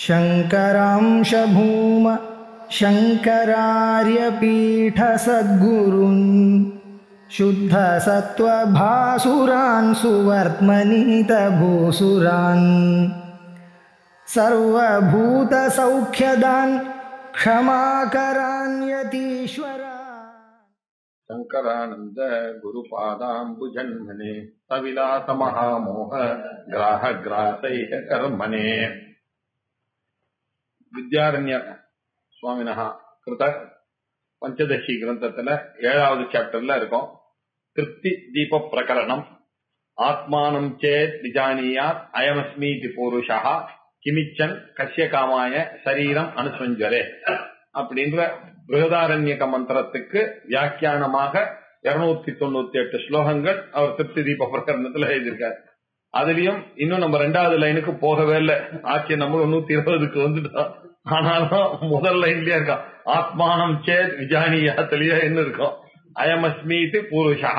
शङ्करांशभूम शङ्करार्यपीठसद्गुरुन् शुद्धसत्त्वभासुरान् सुवर्त्मनीतभूसुरान् सर्वभूतसौख्यदान् क्षमाकरान्यतीश्वरा शङ्करानन्द गुरुपादाम्बुजन्मने सविलासमहामोह ग्राहग्रासैः कर्मणे வித்யாரண்ய சுவாமினஹா கிருத பஞ்சதசி கிரந்தத்துல ஏழாவது சாப்டர்ல இருக்கோம் திருப்தி தீப பிரகரணம் ஆத்மானம் சேத் விஜானியாத் அயமஸ்மீதி பூருஷா கிமிச்சன் கஷ்ய காமாய சரீரம் அனுசஞ்சரே அப்படின்ற பிருகதாரண்யக மந்திரத்துக்கு வியாக்கியானமாக இருநூத்தி தொண்ணூத்தி எட்டு ஸ்லோகங்கள் அவர் திருப்தி தீப பிரகரணத்துல எழுதியிருக்காரு அதுலயும் இன்னும் நம்ம ரெண்டாவது லைனுக்கு போகவே இல்லை ஆட்சி நம்ம நூத்தி இருபதுக்கு வந்துட்டோம் ஆனாலும் முதல் லைன்லயே இருக்கோம் ஆத்மானம் சேத் விஜானியாத்திலேயே என்ன இருக்கும் அயமஸ்மீதி பூருஷா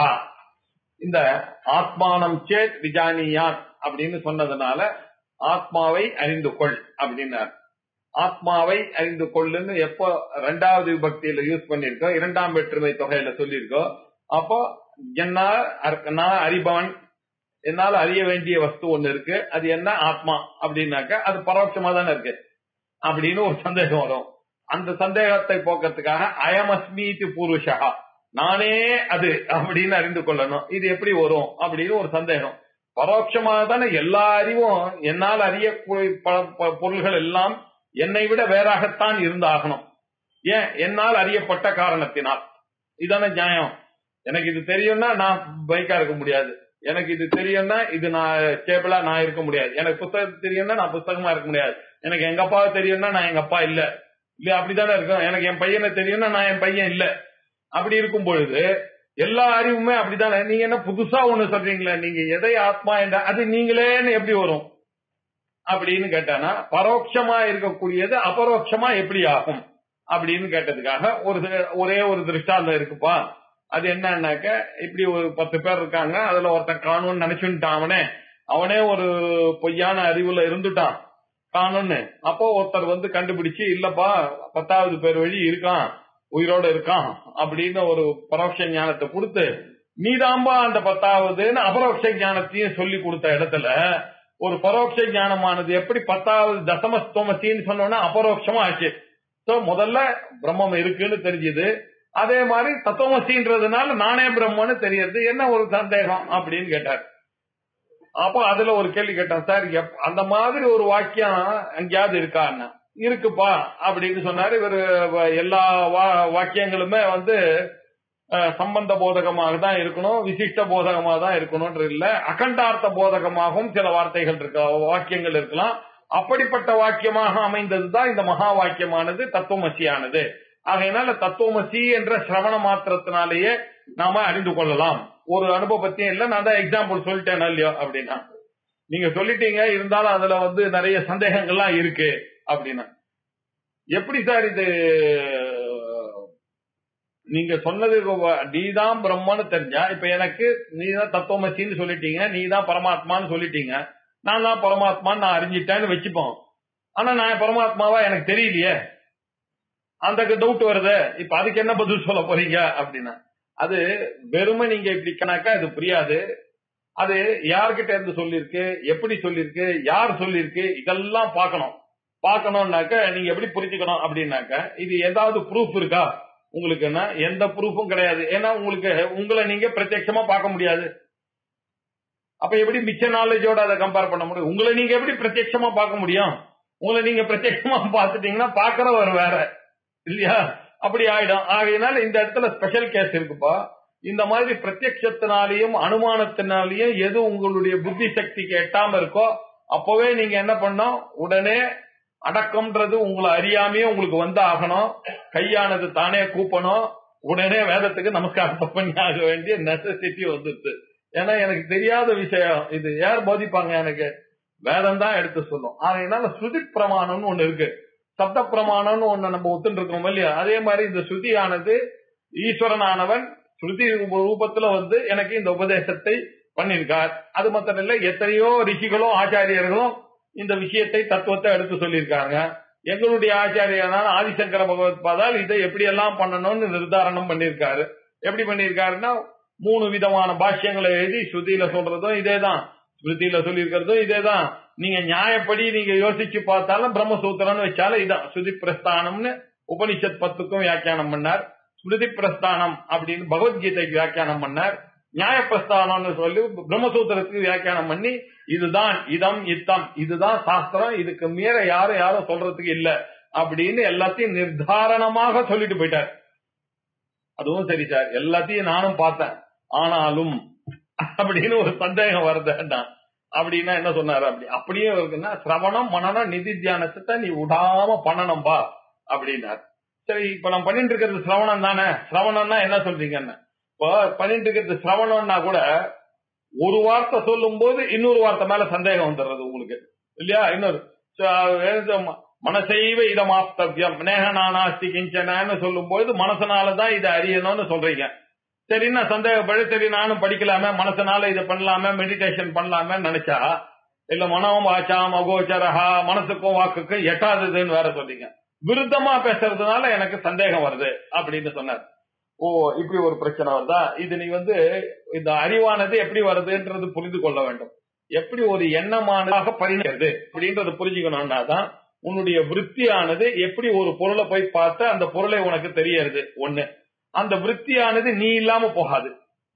இந்த ஆத்மானம் சேத் விஜானியாத் அப்படின்னு சொன்னதுனால ஆத்மாவை அறிந்து கொள் அப்படின்னார் ஆத்மாவை அறிந்து கொள்ளுன்னு எப்போ ரெண்டாவது விபக்தியில யூஸ் பண்ணிருக்கோம் இரண்டாம் வேற்றுமை தொகையில சொல்லியிருக்கோம் அப்போ என்னால் அர்- நான் அறிபவன் என்னால அறிய வேண்டிய வஸ்து ஒண்ணு இருக்கு அது என்ன ஆத்மா அப்படின்னாக்க அது பரோட்சமா தானே இருக்கு அப்படின்னு ஒரு சந்தேகம் வரும் அந்த சந்தேகத்தை போக்குறதுக்காக அயமஸ்மீதி புருஷா நானே அது அப்படின்னு அறிந்து கொள்ளணும் இது எப்படி வரும் அப்படின்னு ஒரு சந்தேகம் பரோட்சமாக தானே எல்லா அறிவும் என்னால் அறியக்கூடிய ப- ப- பொருள்கள் எல்லாம் என்னை விட வேறாகத்தான் இருந்தாகணும் ஏன் என்னால் அறியப்பட்ட காரணத்தினால் இதானே நியாயம் எனக்கு இது தெரியும்னா நான் பைக்கா இருக்க முடியாது எனக்கு இது தெரியும்னா இது நான் ஸ்டேபிளா நான் இருக்க முடியாது எனக்கு புத்தகம் தெரியும்னா நான் புத்தகமா இருக்க முடியாது எனக்கு எங்க அப்பாவை தெரியும்னா நான் எங்க அப்பா இல்ல இல்ல அப்படித்தானே இருக்கும் எனக்கு என் பையனை தெரியும்னா நான் என் பையன் இல்ல அப்படி இருக்கும் பொழுது எல்லா அறிவுமே அப்படித்தானே நீங்க என்ன புதுசா ஒண்ணு சொல்றீங்களா நீங்க எதை ஆத்மா என்ற அது நீங்களேன்னு எப்படி வரும் அப்படின்னு கேட்டானா பரோட்சமா இருக்கக்கூடியது அபரோட்சமா எப்படி ஆகும் அப்படின்னு கேட்டதுக்காக ஒரு தி- ஒரே ஒரு திருஷ்டாந்தம் இருக்குப்பா அது என்னன்னாக்க இப்படி ஒரு பத்து பேர் இருக்காங்க அதுல ஒருத்தன் காணும்னு நினைச்சுட்டான் அவனே அவனே ஒரு பொய்யான அறிவுல இருந்துட்டான் காணும்னு அப்போ ஒருத்தர் வந்து கண்டுபிடிச்சு இல்லப்பா பத்தாவது பேர் வழி இருக்கான் உயிரோட இருக்கான் அப்படின்னு ஒரு பரோட்ச ஞானத்தை கொடுத்து நீதாம்பா அந்த பத்தாவதுன்னு அபரோக்ஷ ஞானத்தையும் சொல்லி கொடுத்த இடத்துல ஒரு பரோட்ச ஞானமானது எப்படி பத்தாவது தசமஸ்தோமசின்னு சொன்னோம்னா அபரோக்ஷமா ஆச்சு சோ முதல்ல பிரம்மம் இருக்குன்னு தெரிஞ்சது அதே மாதிரி தத்துவமசின்றதுனால நானே பிரம்மன்னு தெரியறது என்ன ஒரு சந்தேகம் அப்படின்னு கேட்டார் அப்போ அதுல ஒரு கேள்வி கேட்டேன் சார் எப்- அந்த மாதிரி ஒரு வாக்கியம் எங்கேயாவது இருக்கான்னு இருக்குப்பா அப்படின்னு சொன்னாரு இவர் எல்லா வா- வாக்கியங்களுமே வந்து அஹ், சம்பந்த போதகமாக தான் இருக்கணும் விசிஷ்ட போதகமாக தான் இருக்கணும்ன்ற இல்ல அகண்டார்த்த போதகமாகவும் சில வார்த்தைகள் இருக்க வாக்கியங்கள் இருக்கலாம் அப்படிப்பட்ட வாக்கியமாக அமைந்ததுதான் இந்த மகா வாக்கியமானது தத்துவமசியானது ஆகையினால தத்துவமசி என்ற சிரவண மாத்திரத்தினாலேயே நாம அறிந்து கொள்ளலாம் ஒரு அனுபவத்தையும் இல்ல நான் தான் எக்ஸாம்பிள் சொல்லிட்டேன் இல்லையோ அப்படின்னா நீங்க சொல்லிட்டீங்க இருந்தாலும் அதுல வந்து நிறைய சந்தேகங்கள்லாம் இருக்கு அப்படின்னா எப்படி சார் இது நீங்க சொன்னது வ- நீதான் பிரம்மன்னு தெரிஞ்சா இப்ப எனக்கு நீதான் தத்துவமசின்னு சொல்லிட்டீங்க நீதான் பரமாத்மான்னு சொல்லிட்டீங்க நான் தான் பரமாத்மான்னு நான் அறிஞ்சிட்டேன்னு வச்சுப்போம் ஆனா நான் பரமாத்மாவா எனக்கு தெரியலையே அந்த டவுட் வருது இப்ப அதுக்கு என்ன பதில் சொல்ல போறீங்க அப்படின்னா அது வெறுமை நீங்க இப்படி கணக்கா அது புரியாது அது யார்கிட்ட இருந்து சொல்லிருக்கு எப்படி சொல்லிருக்கு யார் சொல்லிருக்கு இதெல்லாம் பார்க்கணும் பார்க்கணும்னாக்க நீங்க எப்படி புரிஞ்சுக்கணும் அப்படின்னாக்க இது ஏதாவது ப்ரூஃப் இருக்கா உங்களுக்குன்னா எந்த ப்ரூஃபும் கிடையாது ஏன்னா உங்களுக்கு உங்களை நீங்க பிரத்யட்சமா பார்க்க முடியாது அப்ப எப்படி மிச்ச நாலேஜோட அதை கம்பேர் பண்ண முடியும் உங்களை நீங்க எப்படி பிரத்யட்சமா பார்க்க முடியும் உங்களை நீங்க பிரத்யட்சமா பார்த்துட்டீங்கன்னா பார்க்கறவர் வேற இல்லையா அப்படி ஆயிடும் ஆகையினால இந்த இடத்துல ஸ்பெஷல் கேஸ் இருக்குப்பா இந்த மாதிரி பிரத்யட்சத்தினாலையும் அனுமானத்தினாலையும் எது உங்களுடைய புத்தி சக்திக்கு எட்டாம இருக்கோ அப்பவே நீங்க என்ன பண்ணோம் உடனே அடக்கம்ன்றது உங்களை அறியாமையே உங்களுக்கு வந்து ஆகணும் கையானது தானே கூப்பணும் உடனே வேதத்துக்கு நமஸ்காரத்தை பண்ணி ஆக வேண்டிய நெசசிட்டி வந்துருது ஏன்னா எனக்கு தெரியாத விஷயம் இது யார் போதிப்பாங்க எனக்கு வேதம் தான் எடுத்து சொல்லும் அதனால ஸ்ருதி பிரமாணம்னு ஒண்ணு இருக்கு சப்த பிரமாணம்னு ஒண்ணு நம்ம ஒத்துட்டு இருக்கோம் இல்லையா அதே மாதிரி இந்த ஸ்ருதியானது ஈஸ்வரனானவன் ஸ்ருதி ரூபத்துல வந்து எனக்கு இந்த உபதேசத்தை பண்ணியிருக்கார் அது மாத்திரம் இல்ல எத்தனையோ ரிஷிகளும் ஆச்சாரியர்களும் இந்த விஷயத்தை தத்துவத்தை எடுத்து சொல்லியிருக்காங்க எங்களுடைய ஆச்சாரியனான ஆதிசங்கர பகவத் பாதால் இதை எப்படி எல்லாம் பண்ணணும்னு நிர்தாரணம் பண்ணியிருக்காரு எப்படி பண்ணியிருக்காருன்னா மூணு விதமான பாஷ்யங்களை எழுதி ஸ்ருதியில சொல்றதும் இதேதான் ஸ்மிருதியில சொல்லியிருக்கிறதும் இதேதான் நீங்க நியாயப்படி நீங்க யோசிச்சு பார்த்தாலும் பிரம்மசூத்திரம்னு வச்சாலும் இதான் ஸ்ருதி பிரஸ்தானம்னு உபனிஷத் பத்துக்கும் வியாக்கியானம் பண்ணார் ஸ்மிருதி பிரஸ்தானம் அப்படின்னு பகவத்கீதைக்கு வியாக்கியானம் பண்ணார் நியாய பிரஸ்தானம்னு சொல்லி பிரம்மசூத்திரத்துக்கு வியாக்கியானம் பண்ணி இதுதான் இதம் இத்தம் இதுதான் சாஸ்திரம் இதுக்கு மீற யாரும் யாரும் சொல்றதுக்கு இல்ல அப்படின்னு எல்லாத்தையும் நிர்தாரணமாக சொல்லிட்டு போயிட்டார் அதுவும் சரி சார் எல்லாத்தையும் நானும் பார்த்தேன் ஆனாலும் அப்படின்னு ஒரு சந்தேகம் வருதுன்னா அப்படின்னா என்ன சொன்னாரு அப்படி அப்படியே இருக்குன்னா சிரவணம் மனநம் நிதி தியானத்தை நீ விடாம பண்ணணும்பா அப்படின்னார் சரி இப்ப நான் பண்ணிட்டு இருக்கிறது சிரவணம் தானே சிரவணம்னா என்ன சொல்றீங்கன்னு இப்போ பண்ணிட்டு இருக்கிறது சிரவணம்னா கூட ஒரு வார்த்தை சொல்லும் போது இன்னொரு வார்த்தை மேல சந்தேகம் வந்துடுறது உங்களுக்கு இல்லையா இன்னொரு ச- மனசைவ இதமாப்தவியம் நேக நானாஸ்தி கிஞ்சனான்னு சொல்லும் பொழுது மனசனாலதான் இதை அறியணும்னு சொல்றீங்க சரி நான் சந்தேகப்படு சரி நானும் படிக்கலாமே மனசனால இதை பண்ணலாமே மெடிடேஷன் பண்ணலாமே நினைச்சா இல்ல மனம் வாச்சாம் அகோச்சரஹா மனசுக்கும் வாக்குக்கும் எட்டாததுன்னு வேற சொல்றீங்க விருத்தமா பேசுறதுனால எனக்கு சந்தேகம் வருது அப்படின்னு சொன்னார் ஓ இப்படி ஒரு பிரச்சனை வருதா இது நீ வந்து இந்த அறிவானது எப்படி வருதுன்றது புரிந்து கொள்ள வேண்டும் எப்படி ஒரு எண்ணமானதாக பரிணது அப்படின்றத புரிஞ்சுக்கணும்னா தான் உன்னுடைய விருத்தியானது எப்படி ஒரு பொருளை போய் பார்த்து அந்த பொருளை உனக்கு தெரியறது ஒண்ணு அந்த விருத்தியானது நீ இல்லாம போகாது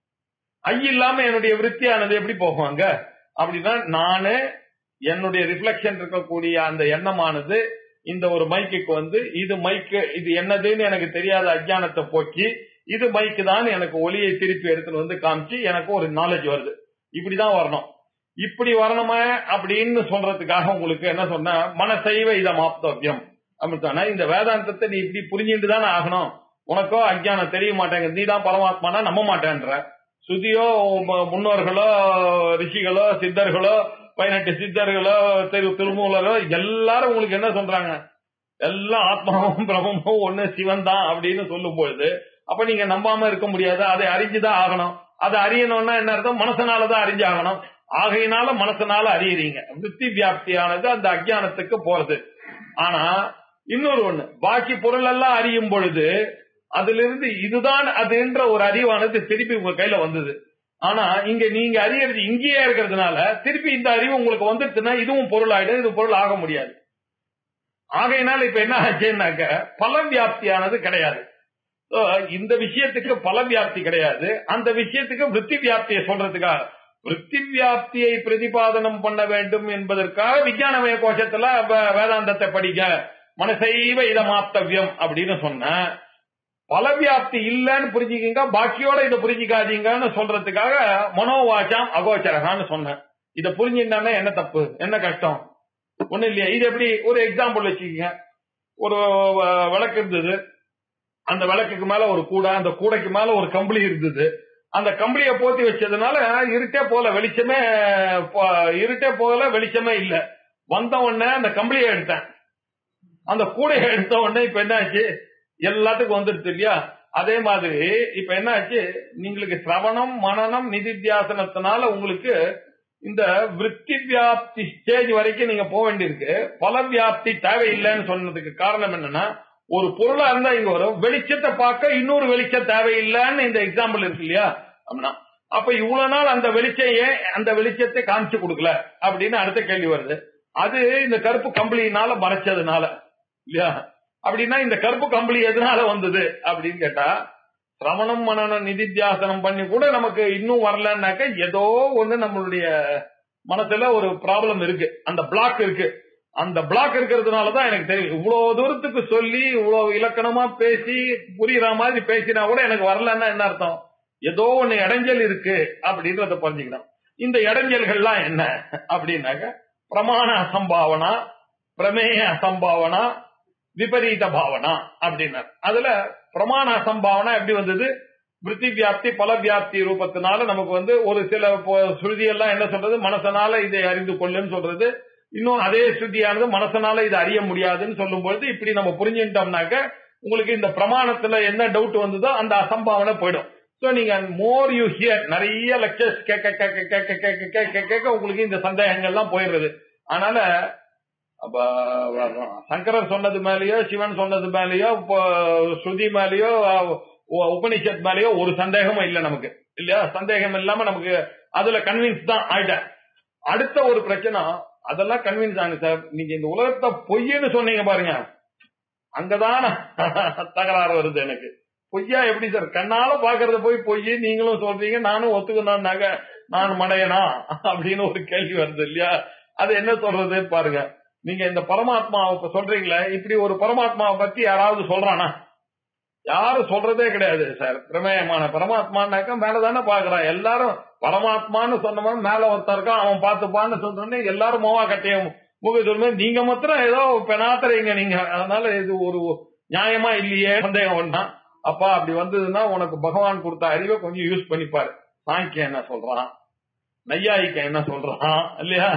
ஐ இல்லாம என்னுடைய விருத்தியானது எப்படி போகுவாங்க அப்படின்னா நானு என்னுடைய ரிஃப்ளெக்ஷன் இருக்கக்கூடிய அந்த எண்ணமானது இந்த ஒரு மைக்குக்கு வந்து இது மைக்கு இது என்னதுன்னு எனக்கு தெரியாத அஜ்ஞானத்தை போக்கி இது மைக்கு தான் எனக்கு ஒளியை திருப்பி எடுத்துட்டு வந்து காமிச்சு எனக்கு ஒரு நாலேஜ் வருது இப்படிதான் வரணும் இப்படி வரணுமா அப்படின்னு சொல்றதுக்காக உங்களுக்கு என்ன சொன்ன மனசைவ இத மாப்தவியம் அப்படித்தானே இந்த வேதாந்தத்தை நீ இப்படி புரிஞ்சுட்டு தானே ஆகணும் உனக்கோ அஜ்ஞானம் தெரிய மாட்டேங்குது நீ தான் பரமாத்மானா நம்ப மாட்டேன்ற சுதியோ ம- முன்னோர்களோ ரிஷிகளோ சித்தர்களோ பதினெட்டு சித்தர்களோ திரு திருமூலரோ எல்லாரும் உங்களுக்கு என்ன சொல்றாங்க எல்லாம் ஆத்மாவும் பிரம்மமும் ஒண்ணு சிவன் தான் அப்படின்னு சொல்லும் பொழுது அப்ப நீங்க நம்பாம இருக்க முடியாது அதை அறிஞ்சுதான் ஆகணும் அதை அறியணும்னா என்ன அர்த்தம் மனசனாலதான் அறிஞ்சாகணும் ஆகையினால மனசனால அறியறீங்க விருத்தி வியாப்தியானது அந்த அஜ்ஞானத்துக்கு போறது ஆனா இன்னொரு ஒண்ணு பாக்கி பொருள் எல்லாம் அறியும் பொழுது அதிலிருந்து இதுதான் அதுன்ற ஒரு அறிவானது திருப்பி உங்க கையில வந்தது ஆனா இங்க நீங்க அறியறது இங்கேயே இருக்கிறதுனால திருப்பி இந்த அறிவு உங்களுக்கு வந்துடுச்சுன்னா இதுவும் பொருள் ஆயிடும் இது பொருள் ஆக முடியாது ஆகையினால இப்ப என்ன ஆச்சுன்னாக்க பல வியாப்தியானது கிடையாது So, இந்த விஷயத்துக்கு பல வியாப்தி கிடையாது அந்த விஷயத்துக்கு விருத்தி வியாப்தியை சொல்றதுக்காக விருத்தி வியாப்தியை பிரதிபாதனம் பண்ண வேண்டும் என்பதற்காக விஞ்ஞானமய கோஷத்துல வே- வேதாந்தத்தை படிக்க மனசைவ இதமாப்தவியம் அப்படின்னு சொன்ன பல வியாப்தி இல்லைன்னு புரிஞ்சுக்கிங்க பாக்கியோட இதை புரிஞ்சுக்காதீங்கன்னு சொல்றதுக்காக மனோவாச்சாம் அகோச்சரகான்னு சொன்னேன் இதை புரிஞ்சுட்டானே என்ன தப்பு என்ன கஷ்டம் ஒண்ணு இல்லையா இது எப்படி ஒரு எக்ஸாம்பிள் வச்சுக்கோங்க ஒரு அஹ், விளக்கு இருந்தது அந்த விளக்குக்கு மேல ஒரு கூடை அந்த கூடைக்கு மேல ஒரு கம்பளி இருந்தது அந்த கம்பளிய போத்தி வச்சதுனால இருட்டே போல வெளிச்சமே போ- இருட்டே போல வெளிச்சமே இல்ல வந்த உடனே அந்த கம்பளியை எடுத்தேன் அந்த கூடையை எடுத்த உடனே இப்ப என்னாச்சு எல்லாத்துக்கும் வந்துடுச்சு இல்லையா அதே மாதிரி இப்ப என்னாச்சு நீங்களுக்கு சிரவணம் மனநம் நிதித்தியாசனத்தினால உங்களுக்கு இந்த விருத்தி வியாப்தி ஸ்டேஜ் வரைக்கும் நீங்க போக வேண்டியிருக்கு பல வியாப்தி தேவையில்லைன்னு சொன்னதுக்கு காரணம் என்னன்னா ஒரு பொருளா இருந்தா இங்க வரும் வெளிச்சத்தை பார்க்க இன்னொரு வெளிச்சம் தேவையில்லைன்னு இந்த எக்ஸாம்பிள் இருக்கு இல்லையா அப்படின்னா அப்ப இவ்வளவு நாள் அந்த வெளிச்சம் ஏன் அந்த வெளிச்சத்தை காமிச்சு கொடுக்கல அப்படின்னு அடுத்த கேள்வி வருது அது இந்த கருப்பு கம்பளியினால மறைச்சதுனால இல்லையா அப்படின்னா இந்த கருப்பு கம்பளி எதனால வந்தது அப்படின்னு கேட்டா சிரவணம் மனநம் நிதித்தியாசனம் பண்ணி கூட நமக்கு இன்னும் வரலன்னாக்க ஏதோ ஒண்ணு நம்மளுடைய மனசுல ஒரு ப்ராப்ளம் இருக்கு அந்த பிளாக் இருக்கு அந்த பிளாக் இருக்கிறதுனாலதான் எனக்கு தெரியும் இவ்வளவு தூரத்துக்கு சொல்லி இவ்வளவு இலக்கணமா பேசி புரியுற மாதிரி பேசினா கூட எனக்கு வரலன்னா என்ன அர்த்தம் ஏதோ ஒண்ணு இடைஞ்சல் இருக்கு அப்படின்றத புரிஞ்சுக்கணும் இந்த இடைஞ்சல்கள்லாம் என்ன அப்படின்னாக்க பிரமாண அசம்பாவனா பிரமேய அசம்பாவனா விபரீத பாவனா அப்படின்னார் அதுல பிரமாண அசம்பாவனா எப்படி வந்தது விருத்தி வியாப்தி பல வியாப்தி ரூபத்தினால நமக்கு வந்து ஒரு சில பொ- ஸ்ருதி எல்லாம் என்ன சொல்றது மனசனால இதை அறிந்து கொள்ளுன்னு சொல்றது இன்னும் அதே ஸ்ருதியானது மனசனால இதை அறிய முடியாதுன்னு சொல்லும் பொழுது இப்படி நம்ம புரிஞ்சுட்டோம்னாக்க உங்களுக்கு இந்த பிரமாணத்துல என்ன டவுட் வந்ததோ அந்த அசம்பாவனை போயிடும் சோ நீங்க மோர் யூ ஹியர் நிறைய லெக்சர்ஸ் கேட்க கேட்க கேட்க கேட்க கேட்க கேட்க உங்களுக்கு இந்த சந்தேகங்கள்லாம் போயிடுறது அதனால அப்ப சங்கரர் சொன்னது மேலயோ சிவன் சொன்னது மேலயோ இப்போ ஸ்ருதி மேலயோ உ- உபனிஷத் மேலயோ ஒரு சந்தேகமும் இல்ல நமக்கு இல்லையா சந்தேகம் இல்லாம நமக்கு அதுல கன்வின்ஸ் தான் ஆயிட்டேன் அடுத்த ஒரு பிரச்சனை அதெல்லாம் கன்வின்ஸ் ஆனு சார் நீங்க இந்த உலகத்தை பொய்ன்னு சொன்னீங்க பாருங்க அங்கதான் தகராறு வருது எனக்கு பொய்யா எப்படி சார் கண்ணால பாக்குறத போய் பொய் நீங்களும் சொல்றீங்க நானும் ஒத்துக்கணும்னாக்க நான் மடையனா அப்படின்னு ஒரு கேள்வி வருது இல்லையா அது என்ன சொல்றது பாருங்க நீங்க இந்த பரமாத்மாவை இப்ப சொல்றீங்களே இப்படி ஒரு பரமாத்மாவை பத்தி யாராவது சொல்றானா யாரும் சொல்றதே கிடையாது சார் பிரமேயமான பரமாத்மானாக்கா மேலதானே பாக்குறான் எல்லாரும் பரமாத்மான்னு சொன்னவன் மேல ஒருத்தன் இருக்கான் அவன் பார்த்துப்பான்னு சொன்னோடனே எல்லாரும் மோவா கட்டையும் முக சொல்லுமே நீங்க மாத்திரம் ஏதோ பெணாத்துறீங்க நீங்க அதனால இது ஒரு நியாயமா இல்லையே சந்தேகம் ஒண்ணா அப்பா அப்படி வந்ததுன்னா உனக்கு பகவான் கொடுத்த அறிவை கொஞ்சம் யூஸ் பண்ணிப்பாரு சாங்கியம் என்ன சொல்றான் நையாயிக்கம் என்ன சொல்றான் இல்லையா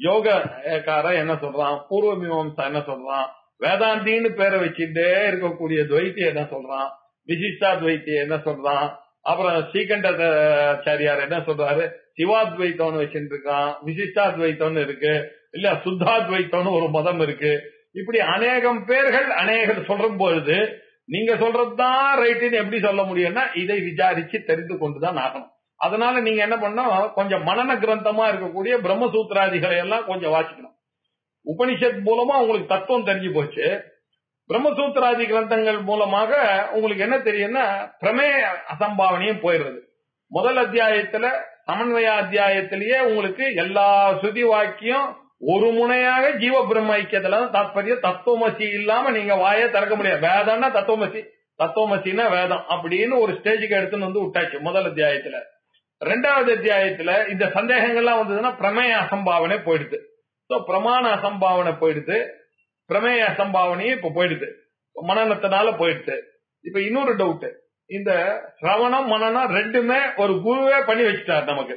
யோகக்காரன் என்ன சொல்றான் பூர்வ மீமாம்சா என்ன சொல்றான் வேதாந்தின்னு பேரை வச்சுட்டே இருக்கக்கூடிய துவைத்தி என்ன சொல்றான் விசிஷ்டா துவைத்தி என்ன சொல்றான் அப்புறம் ஸ்ரீகண்டாச்சாரியார் என்ன சொல்றாரு சிவாத்வைத்தம்னு வச்சுட்டு இருக்கான் விசிஷ்டாத்வைத்தம்னு இருக்கு இல்ல சுத்தாத்வைத்தம்னு ஒரு மதம் இருக்கு இப்படி அநேகம் பேர்கள் அநேகர் சொல்லும் பொழுது நீங்க சொல்றதுதான் ரைட்டுன்னு எப்படி சொல்ல முடியும்னா இதை விசாரிச்சு தெரிந்து கொண்டுதான் ஆகணும் அதனால நீங்க என்ன பண்ணணும் கொஞ்சம் மனன கிரந்தமா இருக்கக்கூடிய பிரம்மசூத்திராதிகளை எல்லாம் கொஞ்சம் வாசிக்கணும் உபனிஷத் மூலமா உங்களுக்கு தத்துவம் தெரிஞ்சு போச்சு பிரம்மசூத்திராதி கிரந்தங்கள் மூலமாக உங்களுக்கு என்ன தெரியும்னா பிரமேய அசம்பாவனையும் போயிடுறது முதல் அத்தியாயத்துல சமன்வய அத்தியாயத்திலேயே உங்களுக்கு எல்லா ஸ்ருதி வாக்கியம் ஒரு முனையாக ஜீவ பிரம்ம ஐக்கியத்துல தான் தாத்பரியம் தத்துவமசி இல்லாம நீங்க வாயை திறக்க முடியாது வேதம்னா தத்துவமசி தத்துவமசின்னா வேதம் அப்படின்னு ஒரு ஸ்டேஜுக்கு எடுத்துன்னு வந்து விட்டாச்சு முதல் அத்தியாயத்துல ரெண்டாவது அத்தியாயத்துல இந்த சந்தேகங்கள்லாம் வந்ததுன்னா பிரமேய அசம்பாவனை போயிடுது சோ பிரமாண அசம்பாவனை போயிடுது பிரமேய அசம்பாவனையும் இப்ப போயிடுது மனநத்தினால போயிடுது இப்ப இன்னொரு டவுட் இந்த சிரவணம் மனநம் ரெண்டுமே ஒரு குருவே பண்ணி வச்சுட்டார் நமக்கு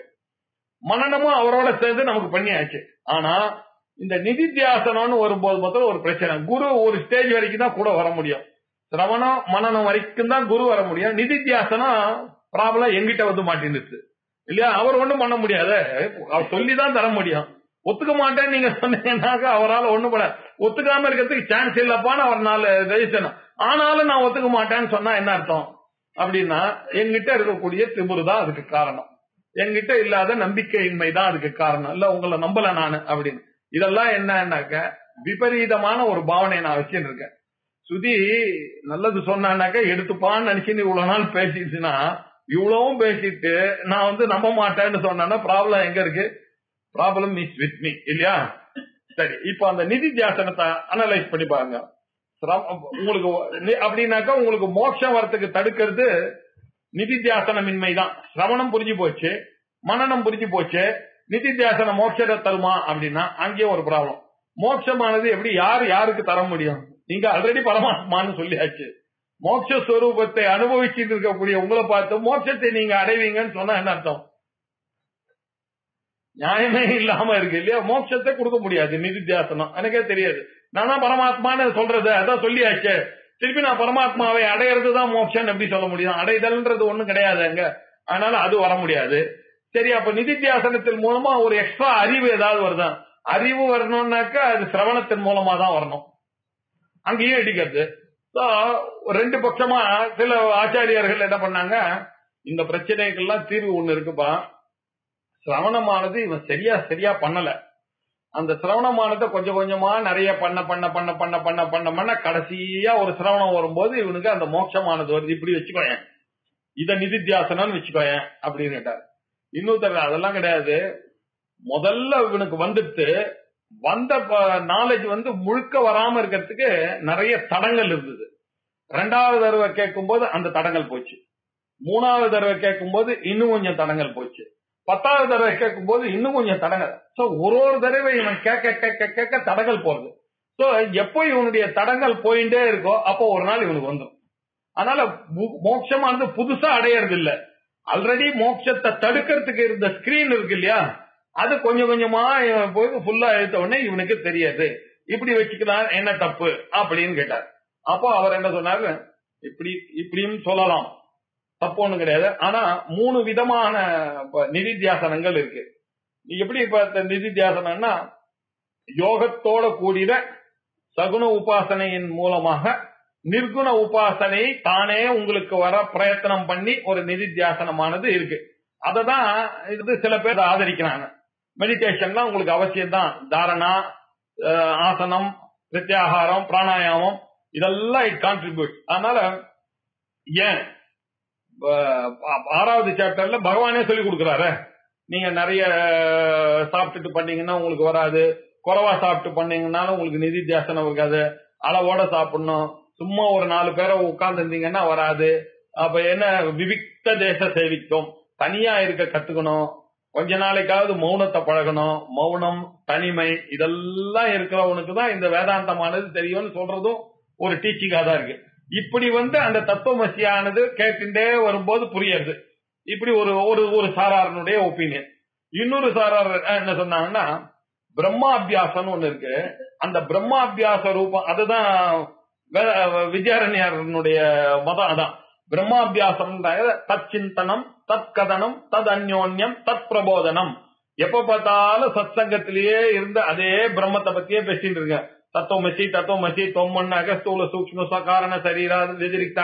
மனநமும் அவரோட சேர்ந்து நமக்கு பண்ணியாச்சு ஆனா இந்த நிதித்தியாசனம்னு வரும்போது மாத்திரம் ஒரு பிரச்சனை குரு ஒரு ஸ்டேஜ் வரைக்கும் தான் கூட வர முடியும் சிரவணம் மனநம் வரைக்கும் தான் குரு வர முடியும் நிதித்தியாசனம் ப்ராப்ளம் எங்கிட்ட வந்து மாட்டேங்குது இல்லையா அவர் ஒண்ணும் பண்ண முடியாது அவர் சொல்லி தான் தர முடியும் ஒத்துக்க மாட்டேன்னு நீங்க சொன்னீங்கன்னாக்க அவரால் ஒண்ணும் பண்ண ஒத்துக்காம இருக்கிறதுக்கு சான்ஸ் இல்லப்பான்னு அவர்னால ரெஜிஸ்டர் ஆனாலும் நான் ஒத்துக்க மாட்டேன்னு சொன்னா என்ன அர்த்தம் அப்படின்னா என்கிட்ட இருக்கக்கூடிய திமிரு தான் அதுக்கு காரணம் என்கிட்ட இல்லாத நம்பிக்கையின்மை தான் அதுக்கு காரணம் இல்ல உங்களை நம்பல நானு அப்படின்னு இதெல்லாம் என்னன்னாக்க விபரீதமான ஒரு பாவனையை நான் வச்சுட்டு இருக்கேன் சுதி நல்லது சொன்னானாக்க எடுத்துப்பான்னு நினைச்சுன்னு இவ்வளவு நாள் பேசிடுச்சுன்னா இவ்வளவும் பேசிட்டு நான் வந்து நம்ப மாட்டேன்னு சொன்னா ப்ராப்ளம் எங்க இருக்கு ப்ராப்ளம் இஸ் வித் மீ இல்லையா சரி இப்போ அந்த நிதி தியாசனத்தை அனலைஸ் பண்ணி பாருங்க சிரம- உங்களுக்கு நி- அப்படின்னாக்கா உங்களுக்கு மோட்சம் வரத்துக்கு தடுக்கிறது நிதித்தியாசனமின்மை தான் சிரவணம் புரிஞ்சு போச்சு மனநம் புரிஞ்சு போச்சு நிதித்தியாசனம் மோட்சத்தை தருமா அப்படின்னா அங்கேயும் ஒரு ப்ராப்ளம் மோட்சமானது எப்படி யார் யாருக்கு தர முடியும் நீங்க ஆல்ரெடி பரமாத்மான்னு சொல்லியாச்சு மோட்ச ஸ்வரூபத்தை அனுபவிச்சுட்டு இருக்கக்கூடிய உங்களை பார்த்து மோட்சத்தை நீங்க அடைவீங்கன்னு சொன்னா என்ன அர்த்தம் நியாயமே இல்லாம இருக்கு இல்லையா மோட்சத்தை கொடுக்க முடியாது நிதித்தியாசனம் எனக்கே தெரியாது நானா பரமாத்மான்னு சொல்றது அதான் சொல்லியாச்சு திருப்பி நான் பரமாத்மாவை அடையிறது தான் மோட்சம் எப்படி சொல்ல முடியும் அடைதல்ன்றது ஒண்ணும் கிடையாது அங்க அதனால அது வர முடியாது சரி அப்ப நிதித்தியாசனத்தின் மூலமா ஒரு எக்ஸ்ட்ரா அறிவு ஏதாவது வருதா அறிவு வரணும்னாக்கா அது சிரவணத்தின் மூலமா தான் வரணும் அங்கேயும் இடிக்கிறது So, ரெண்டு பட்சமா சில ஆச்சாரியர்கள் என்ன பண்ணாங்க இந்த பிரச்சனைகள்லாம் தீர்வு ஒண்ணு இருக்குப்பா சிரவணமானது இவன் சரியா சரியா பண்ணல அந்த சிரவணமானதை கொஞ்சம் கொஞ்சமா நிறைய பண்ண பண்ண பண்ண பண்ண பண்ண பண்ண பண்ண கடைசியா ஒரு சிரவணம் வரும்போது இவனுக்கு அந்த மோட்சமானது வருது இப்படி வச்சுக்கோயேன் இத நிதித்தியாசனம்னு வச்சுக்கோயேன் அப்படின்னு கேட்டார் இன்னொருத்தர் அதெல்லாம் கிடையாது முதல்ல இவனுக்கு வந்துட்டு வந்த நாலேஜ் வந்து முழுக்க வராம இருக்கிறதுக்கு நிறைய தடங்கள் இருந்தது ரெண்டாவது தடவை கேட்கும்போது அந்த தடங்கள் போச்சு மூணாவது தடவை கேட்கும்போது இன்னும் கொஞ்சம் தடங்கள் போச்சு பத்தாவது தடவை கேட்கும்போது இன்னும் கொஞ்சம் தடங்கள் சோ ஒரு ஒரு தடவை இவன் கேட்க கேட்க கேட்க தடங்கள் போறது சோ எப்போ இவனுடைய தடங்கள் போயிட்டே இருக்கோ அப்போ ஒரு நாள் இவனுக்கு வந்துடும் அதனால மு- மோட்சமானது புதுசா அடையறது இல்ல ஆல்ரெடி மோட்சத்தை தடுக்கிறதுக்கு இருந்த ஸ்கிரீன் இருக்கு இல்லையா அது கொஞ்சம் கொஞ்சமா இவன் போய் ஃபுல்லா எடுத்த உடனே இவனுக்கு தெரியாது இப்படி வச்சுக்கலாம் என்ன தப்பு அப்படின்னு கேட்டார் அப்போ அவர் என்ன சொன்னாரு இப்படி இப்படியும் சொல்லலாம் தப்பு ஒண்ணும் கிடையாது ஆனா மூணு விதமான இப்ப நிதித்தியாசனங்கள் இருக்கு நீ எப்படி இப்ப இந்த நிதித்தியாசனம்னா யோகத்தோட கூடிய சகுன உபாசனையின் மூலமாக நிர்குண உபாசனை தானே உங்களுக்கு வர பிரயத்தனம் பண்ணி ஒரு நிதித்தியாசனமானது இருக்கு அததான் இது சில பேர் ஆதரிக்கிறாங்க மெடிடேஷன்லாம் உங்களுக்கு அவசியம் தான் தாரணா அஹ், ஆசனம் பிரத்யாகாரம் பிராணாயாமம் இதெல்லாம் இட் கான்ட்ரிபியூட் அதனால ஏன் அஹ், ஆறாவது சாப்டர்ல பகவானே சொல்லி கொடுக்குறாரு நீங்க நிறைய அஹ், சாப்பிட்டுட்டு பண்ணீங்கன்னா உங்களுக்கு வராது குறைவா சாப்பிட்டு பண்ணீங்கன்னாலும் உங்களுக்கு நிதி தியாசனம் இருக்காது அளவோட சாப்பிடணும் சும்மா ஒரு நாலு பேரை உட்கார்ந்து இருந்தீங்கன்னா வராது அப்ப என்ன விவிக்த தேச சேவித்தோம் தனியா இருக்க கத்துக்கணும் கொஞ்ச நாளைக்காவது மௌனத்தை பழகணும் மௌனம் தனிமை இதெல்லாம் இருக்கிறவனுக்கு தான் இந்த வேதாந்தமானது தெரியும்னு சொல்றதும் ஒரு டீச்சிங்கா தான் இருக்கு இப்படி வந்து அந்த தத்துவமசியானது கேட்டுட்டே வரும்போது புரியுது இப்படி ஒரு ஒரு ஒரு சாராரனுடைய ஒப்பீனியன் இன்னொரு சாரார் என்ன சொன்னாங்கன்னா பிரம்மாபியாசம்னு ஒண்ணு இருக்கு அந்த பிரம்மாபியாச ரூபம் அதுதான் வே- வித்யாரண்யருடைய மதம் அதான் பிரம்மாபியாசம் தத் சிந்தனம் தத் கதனம் தத் அந்யோன்யம் தத் பிரபோதனம் எப்ப பார்த்தாலும் சத் சங்கத்திலேயே இருந்த அதே பிரம்மத்தை பத்தியே பேசிட்டு இருக்க தத்துவமசி தத்துவமசி தொம்மன்னாக ஸ்தூல சூக்ஷ்ம சகாரண சரீரா வெதிரிக்தா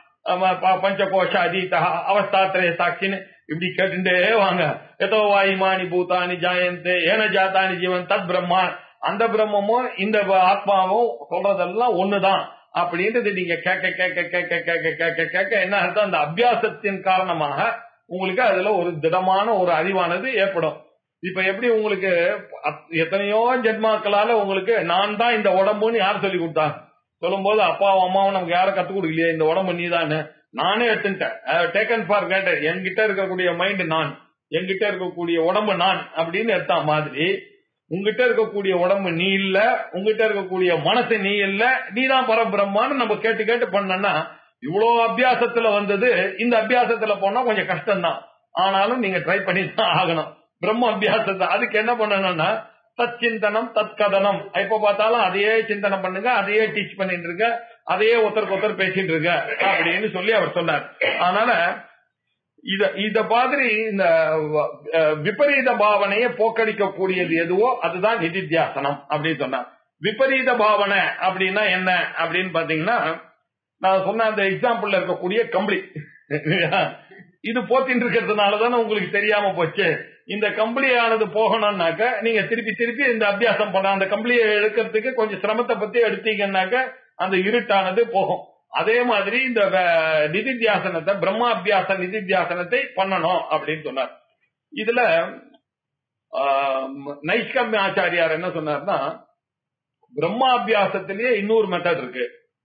பஞ்சகோஷ அதீதா அவஸ்தாத்திரய சாட்சின்னு இப்படி கேட்டுட்டே வாங்க எதோ வாயுமானி பூதானி ஜாயந்தே ஏன ஜாத்தானி ஜீவன் தத் பிரம்மா அந்த பிரம்மமும் இந்த ஆத்மாவும் சொல்றதெல்லாம் ஒண்ணுதான் அப்படின்றது நீங்க கேட்க கேட்க கேட்க கேட்க கேட்க கேட்க என்ன அர்த்தம் அந்த அபியாசத்தின் காரணமாக உங்களுக்கு அதுல ஒரு திடமான ஒரு அறிவானது ஏற்படும் இப்ப எப்படி உங்களுக்கு அத்- எத்தனையோ ஜென்மாக்களால உங்களுக்கு நான் தான் இந்த உடம்புன்னு யார் சொல்லி கொடுத்தா சொல்லும்போது அப்பாவும் அம்மாவும் நமக்கு யாரும் கத்து கொடுக்கலையே இந்த உடம்பு நீதான்னு நானே எடுத்துட்டேன் டேக்கன் ஃபார் கேட்டர் என்கிட்ட இருக்கக்கூடிய மைண்ட் நான் என்கிட்ட இருக்கக்கூடிய உடம்பு நான் அப்படின்னு எடுத்தா மாதிரி உங்ககிட்ட இருக்கக்கூடிய உடம்பு நீ இல்ல உங்ககிட்ட இருக்கக்கூடிய மனசு நீ இல்ல நீ தான் பரபிரம்மான்னு நம்ம கேட்டு கேட்டு பண்ணனா இவ்வளவு அபியாசத்துல வந்தது இந்த அபியாசத்துல போனா கொஞ்சம் கஷ்டம்தான் ஆனாலும் நீங்க ட்ரை பண்ணி தான் ஆகணும் பிரம்ம அபியாசத்தை அதுக்கு என்ன பண்ணணும்னா தத் சிந்தனம் தத் கதனம் எப்ப பார்த்தாலும் அதையே சிந்தனை பண்ணுங்க அதையே டீச் பண்ணிட்டு இருக்க அதையே ஒருத்தருக்கு ஒருத்தர் பேசிட்டு இருக்க அப்படின்னு சொல்லி அவர் சொன்னார் அதனால இத இத மாதிரி இந்த வ- அஹ் விபரீத பாவனையை போக்கடிக்க கூடியது எதுவோ அதுதான் நிதித்தியாசனம் அப்படின்னு சொன்னார் விபரீத பாவனை அப்படின்னா என்ன அப்படின்னு பாத்தீங்கன்னா நான் சொன்ன அந்த எக்ஸாம்பிள்ல இருக்கக்கூடிய கம்பளி இது போத்தின்னு இருக்கிறதுனால தானே உங்களுக்கு தெரியாம போச்சு இந்த கம்பளியானது போகணும்னாக்க நீங்க திருப்பி திருப்பி இந்த அபியாசம் பண்ண அந்த கம்பளியை எடுக்கிறதுக்கு கொஞ்சம் சிரமத்தை பத்தி எடுத்தீங்கன்னாக்க அந்த இருட்டானது போகும் அதே மாதிரி இந்த வ- நிதித்தியாசனத்தை பிரம்மாபியாச நிதித்தியாசனத்தை பண்ணணும் அப்படின்னு சொன்னார் இதுல ஆஹ், நைஷ்கம்ய ஆச்சாரியார் என்ன சொன்னார்னா பிரம்மாபியாசத்திலேயே இன்னொரு மெத்தட் இருக்கு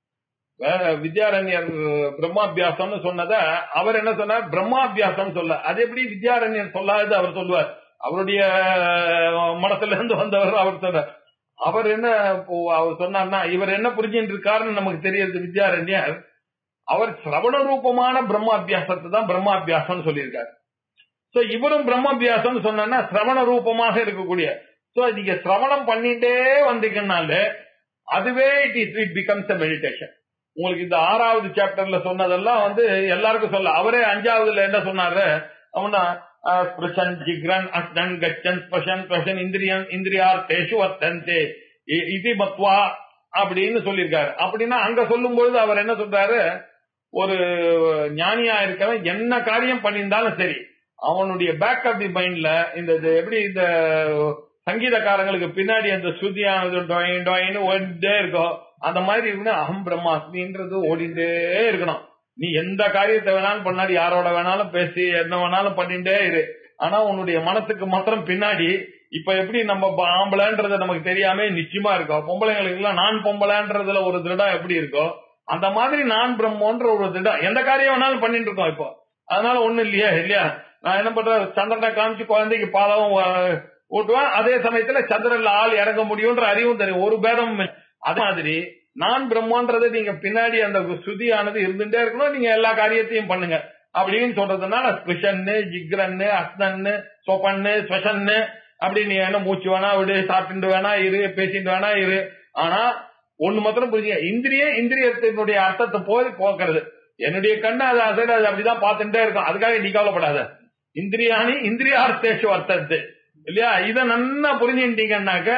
வேற வித்யாரண்யர் பிரம்மாபியாசம்னு சொன்னத அவர் என்ன சொன்னார் பிரம்மாபியாசம் சொல்ல அது எப்படி வித்யாரண்யர் சொல்லாது அவர் சொல்லுவார் அவருடைய அஹ், மடத்துல இருந்து வந்தவர் அவர் சொன்னார் அவர் என்ன இப்போ அவர் சொன்னார்னா இவர் என்ன புரிஞ்சுட்டு இருக்காருன்னு நமக்கு தெரியுது வித்யாரண்யர் அவர் சிரவண ரூபமான பிரம்மாபியாசத்தை தான் பிரம்மாபியாசம்னு சொல்லியிருக்காரு சோ இவரும் பிரம்மாபியாசம்னு சொன்னா சிரவண ரூபமாக இருக்கக்கூடிய சோ நீங்க சிரவணம் பண்ணிட்டே வந்தீங்கன்னாலே அதுவே it is it becomes a meditation உங்களுக்கு இந்த ஆறாவது சாப்டர்ல சொன்னதெல்லாம் வந்து எல்லாருக்கும் சொல்ல அவரே அஞ்சாவதுல என்ன சொன்னாரு அவனா அஹ், ஸ்பிருஷன் ஜிக்ரன் அஸ்டன் கச்சன் ஸ்பஷன் ஸ்பஷன் இந்திரியன் இந்திரியார் தேஷு வத்தந்தே இ- இது மத்வா அப்படின்னு சொல்லியிருக்காரு அப்படின்னா அங்க சொல்லும் பொழுது அவர் என்ன சொல்றாரு ஒரு ஞானியா இருக்கவன் என்ன காரியம் பண்ணியிருந்தாலும் சரி அவனுடைய பேக் ஆஃப் தி மைண்ட்ல இந்த இது எப்படி இந்த சங்கீதக்காரங்களுக்கு பின்னாடி அந்த ஸ்ருதியானது டொயின் டொயின்னு ஓடிட்டே இருக்கும் அந்த மாதிரி இருக்கணும் அகம் பிரம்மாஸ்மின்றது ஓடிட்டே இருக்கணும் நீ எந்த காரியத்தை வேணாலும் பண்ணாடி யாரோட வேணாலும் பேசி என்ன வேணாலும் பண்ணிட்டே இரு ஆனா உன்னுடைய மனசுக்கு மாத்திரம் பின்னாடி இப்ப எப்படி நம்ம ப- ஆம்பளைன்றது நமக்கு தெரியாம நிச்சயமா இருக்கும் பொம்பளைங்களுக்கு எல்லாம் நான் பொம்பளைன்றதுல ஒரு திருடம் எப்படி இருக்கோ அந்த மாதிரி நான் பிரம்மன்ற ஒரு திடம் எந்த காரியம் வேணாலும் பண்ணிட்டு இருக்கோம் இப்போ அதனால ஒண்ணும் இல்லையா இல்லையா நான் என்ன பண்றேன் சந்திரனை காமிச்சு குழந்தைக்கு பாலம் அஹ், ஊட்டுவேன் அதே சமயத்துல சந்திரன்ல ஆள் இறங்க முடியும்ன்ற அறிவும் தெரியும் ஒரு பேதமும் இல்லை. அதே மாதிரி நான் பிரம்மான்றது நீங்க பின்னாடி அந்த ஸ்ருதியானது இருந்துட்டே இருக்கணும் நீங்க எல்லா காரியத்தையும் பண்ணுங்க அப்படின்னு சொல்றதுனால ஸ்பிஷன்னு ஜிக்ரன்னு அஸ்னன்னு சொப்பன்னு ஸ்வஷன்னு அப்படி நீ என்ன மூச்சு வேணா விடு சாப்பிட்டு வேணா இரு பேசிட்டு வேணா இரு ஆனா ஒண்ணு மாத்திரம் புரிஞ்சுங்க இந்திரிய இந்திரியத்தினுடைய அர்த்தத்தை போய் போக்குறது என்னுடைய கண்ணு அது அசைடு அது அப்படிதான் பார்த்துட்டே இருக்கும் அதுக்காக நீ கவலைப்படாத இந்திரியாணி இந்திரியார்த்தேஷு அர்த்தத்து இல்லையா இத நன்னா புரிஞ்சுட்டீங்கன்னாக்க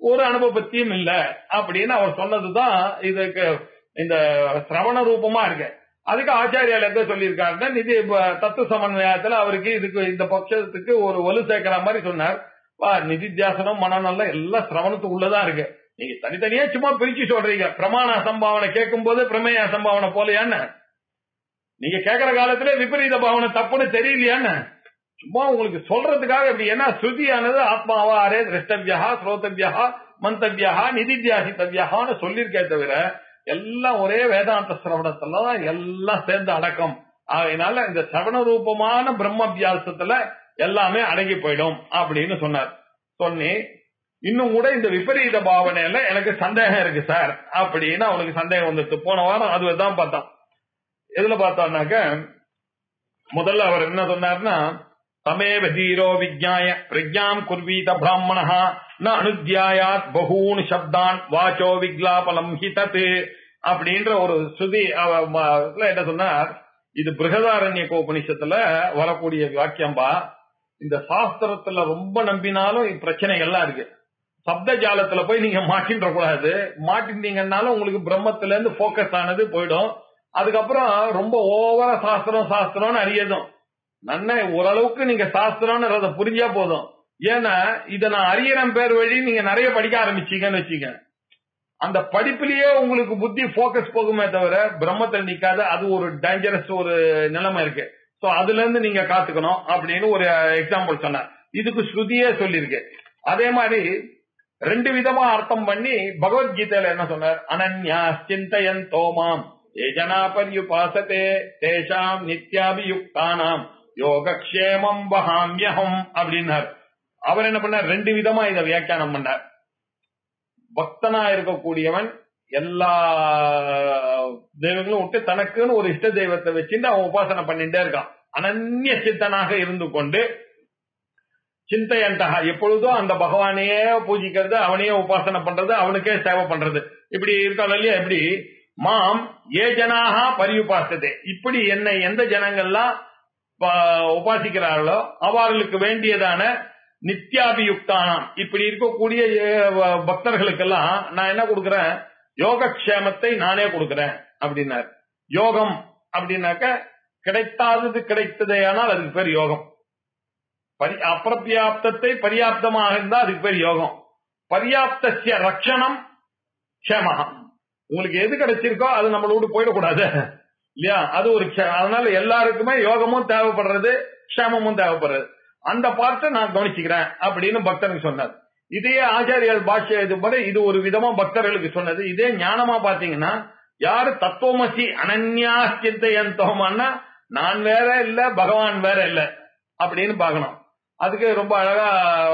ஒரு அனுபவத்தியும் இல்ல அப்படின்னு அவர் சொன்னதுதான் இதுக்கு இந்த சிரவண ரூபமா இருக்கு அதுக்கு ஆச்சாரியால் என்ன சொல்லியிருக்காருன்னா நிதி ப- தத்துவ சமன்வயத்துல அவருக்கு இதுக்கு இந்த பட்சத்துக்கு ஒரு வலு சேர்க்கிற மாதிரி சொன்னார் வா நிதித்தியாசனம் மனநலம் எல்லாம் சிரவணத்துக்கு உள்ளதான் இருக்கு நீங்க தனித்தனியா சும்மா பிரிச்சு சொல்றீங்க பிரமாண அசம்பாவனை கேட்கும் போது பிரமேய அசம்பாவனை போலையான்னு நீங்க கேட்கிற காலத்துல விபரீத பாவனை தப்புன்னு தெரியலையான்னு சும்மா உங்களுக்கு சொல்றதுக்காக இப்படி என்ன ஸ்ருதியானது ஆத்மாவா அரே திரஷ்டவியா ஸ்ரோதவியா மந்தவியா நிதித்தியாசித்தவியான்னு சொல்லியிருக்கே தவிர எல்லாம் ஒரே வேதாந்த சிரவணத்துல தான் எல்லாம் சேர்ந்து அடக்கம் அதனால இந்த சிரவண ரூபமான பிரம்மபியாசத்துல எல்லாமே அடங்கி போயிடும் அப்படின்னு சொன்னார் சொன்னி இன்னும் கூட இந்த விபரீத பாவனையில எனக்கு சந்தேகம் இருக்கு சார் அப்படின்னு அவனுக்கு சந்தேகம் வந்துட்டு போன வாரம் அதுதான் பார்த்தோம் எதுல பார்த்தான்னாக்க முதல்ல அவர் என்ன சொன்னார்னா தமேவ தீரோ விஜ்ஞாய பிரஜாம் குர்வீத பிராமணா ந அனுத்தியாயாத் பகூன் சப்தான் வாச்சோ விக்லாபலம் ஹிதத் அப்படின்ற ஒரு ஸ்ருதி அவ- ம- இதுல என்ன சொன்னார் இது பிருகதாரண்ய உபனிஷத்துல வரக்கூடிய வாக்கியம்பா இந்த சாஸ்திரத்துல ரொம்ப நம்பினாலும் பிரச்சனைகள்லாம் இருக்கு சப்த ஜாலத்துல போய் நீங்க மாட்டின்ற கூடாது மாட்டிருந்தீங்கன்னாலும் உங்களுக்கு பிரம்மத்துல இருந்து போக்கஸ் ஆனது போயிடும் அதுக்கப்புறம் ரொம்ப ஓவரா சாஸ்திரம் சாஸ்திரம்னு அறியதும் நன்ன ஓரளவுக்கு நீங்க சாஸ்திரம்ன்றத புரிஞ்சா போதும் ஏன்னா இத நான் அறியறன் பேர் வழி நீங்க நிறைய படிக்க ஆரம்பிச்சீங்கன்னு வச்சுக்க அந்த படிப்புலயே உங்களுக்கு புத்தி போக்கஸ் போகுமே தவிர பிரம்மத்தில் நிக்காத அது ஒரு டேஞ்சரஸ் ஒரு நிலைமை இருக்கு சோ அதுல இருந்து நீங்க காத்துக்கணும் அப்படின்னு ஒரு எக்ஸாம்பிள் சொன்னார் இதுக்கு ஸ்ருதியே சொல்லியிருக்கு அதே மாதிரி ரெண்டு விதமா அர்த்தம் பண்ணி பகவத்கீதையில என்ன சொன்னார் அனன்யா சிந்தயன் தோமாம் ஏ ஜனா பரியுபாசதே தேஷாம் நித்யாபியுக்தானாம் யோகக்ஷேமம் வகாமியகம் அப்படின்னார் அவர் என்ன பண்ணார் ரெண்டு விதமா இதை வியாக்கியானம் பண்ணார் பக்தனா இருக்கக்கூடியவன் எல்லா தெய்வங்களும் விட்டு தனக்குன்னு ஒரு இஷ்ட தெய்வத்தை வச்சுட்டு அவன் உபாசனை பண்ணிட்டே இருக்கான் அனன்ய சித்தனாக இருந்து கொண்டு சிந்தையண்டகா எப்பொழுதும் அந்த பகவானையே பூஜிக்கிறது அவனையே உபாசனை பண்றது அவனுக்கே சேவை பண்றது இப்படி இருக்காள் இல்லையா எப்படி மாம் ஏ ஜனாக பரியுபாசதே இப்படி என்னை எந்த ஜனங்கள்லாம் ப- உபாசிக்கிறார்களோ அவர்களுக்கு வேண்டியதான நித்யாபியுக்தானாம் இப்படி இருக்கக்கூடிய அஹ், பக்தர்களுக்கெல்லாம் நான் என்ன கொடுக்கிறேன் யோகக்ஷேமத்தை நானே கொடுக்கிறேன் அப்படின்னார் யோகம் அப்படின்னாக்க கிடைத்தாதது கிடைத்ததே ஆனால் அதுக்கு பேர் யோகம் பரி அப்பிரபியாப்தத்தை பரியாப்தமாக இருந்தா அதுக்கு பேர் யோகம் பரியாப்தசிய ரட்சணம் க்ஷேமகம் உங்களுக்கு எது கிடைச்சிருக்கோ அது நம்மளோட போயிடக்கூடாது இல்லையா அது ஒரு க்ஷ- அதனால எல்லாருக்குமே யோகமும் தேவைப்படுறது க்ஷேமமும் தேவைப்படுறது அந்த பார்ட்டை நான் கவனிச்சுக்கிறேன் அப்படின்னு பக்தனுக்கு சொன்னார் இதே ஆச்சாரியால் பாஷ்ய இது போல இது ஒரு விதமா பக்தர்களுக்கு சொன்னது இதே ஞானமா பாத்தீங்கன்னா யாரு தத்துவமசி அனன்யா சிந்தையந்தோமான்னா நான் வேற இல்ல பகவான் வேற இல்ல அப்படின்னு பார்க்கணும் அதுக்கு ரொம்ப அழகா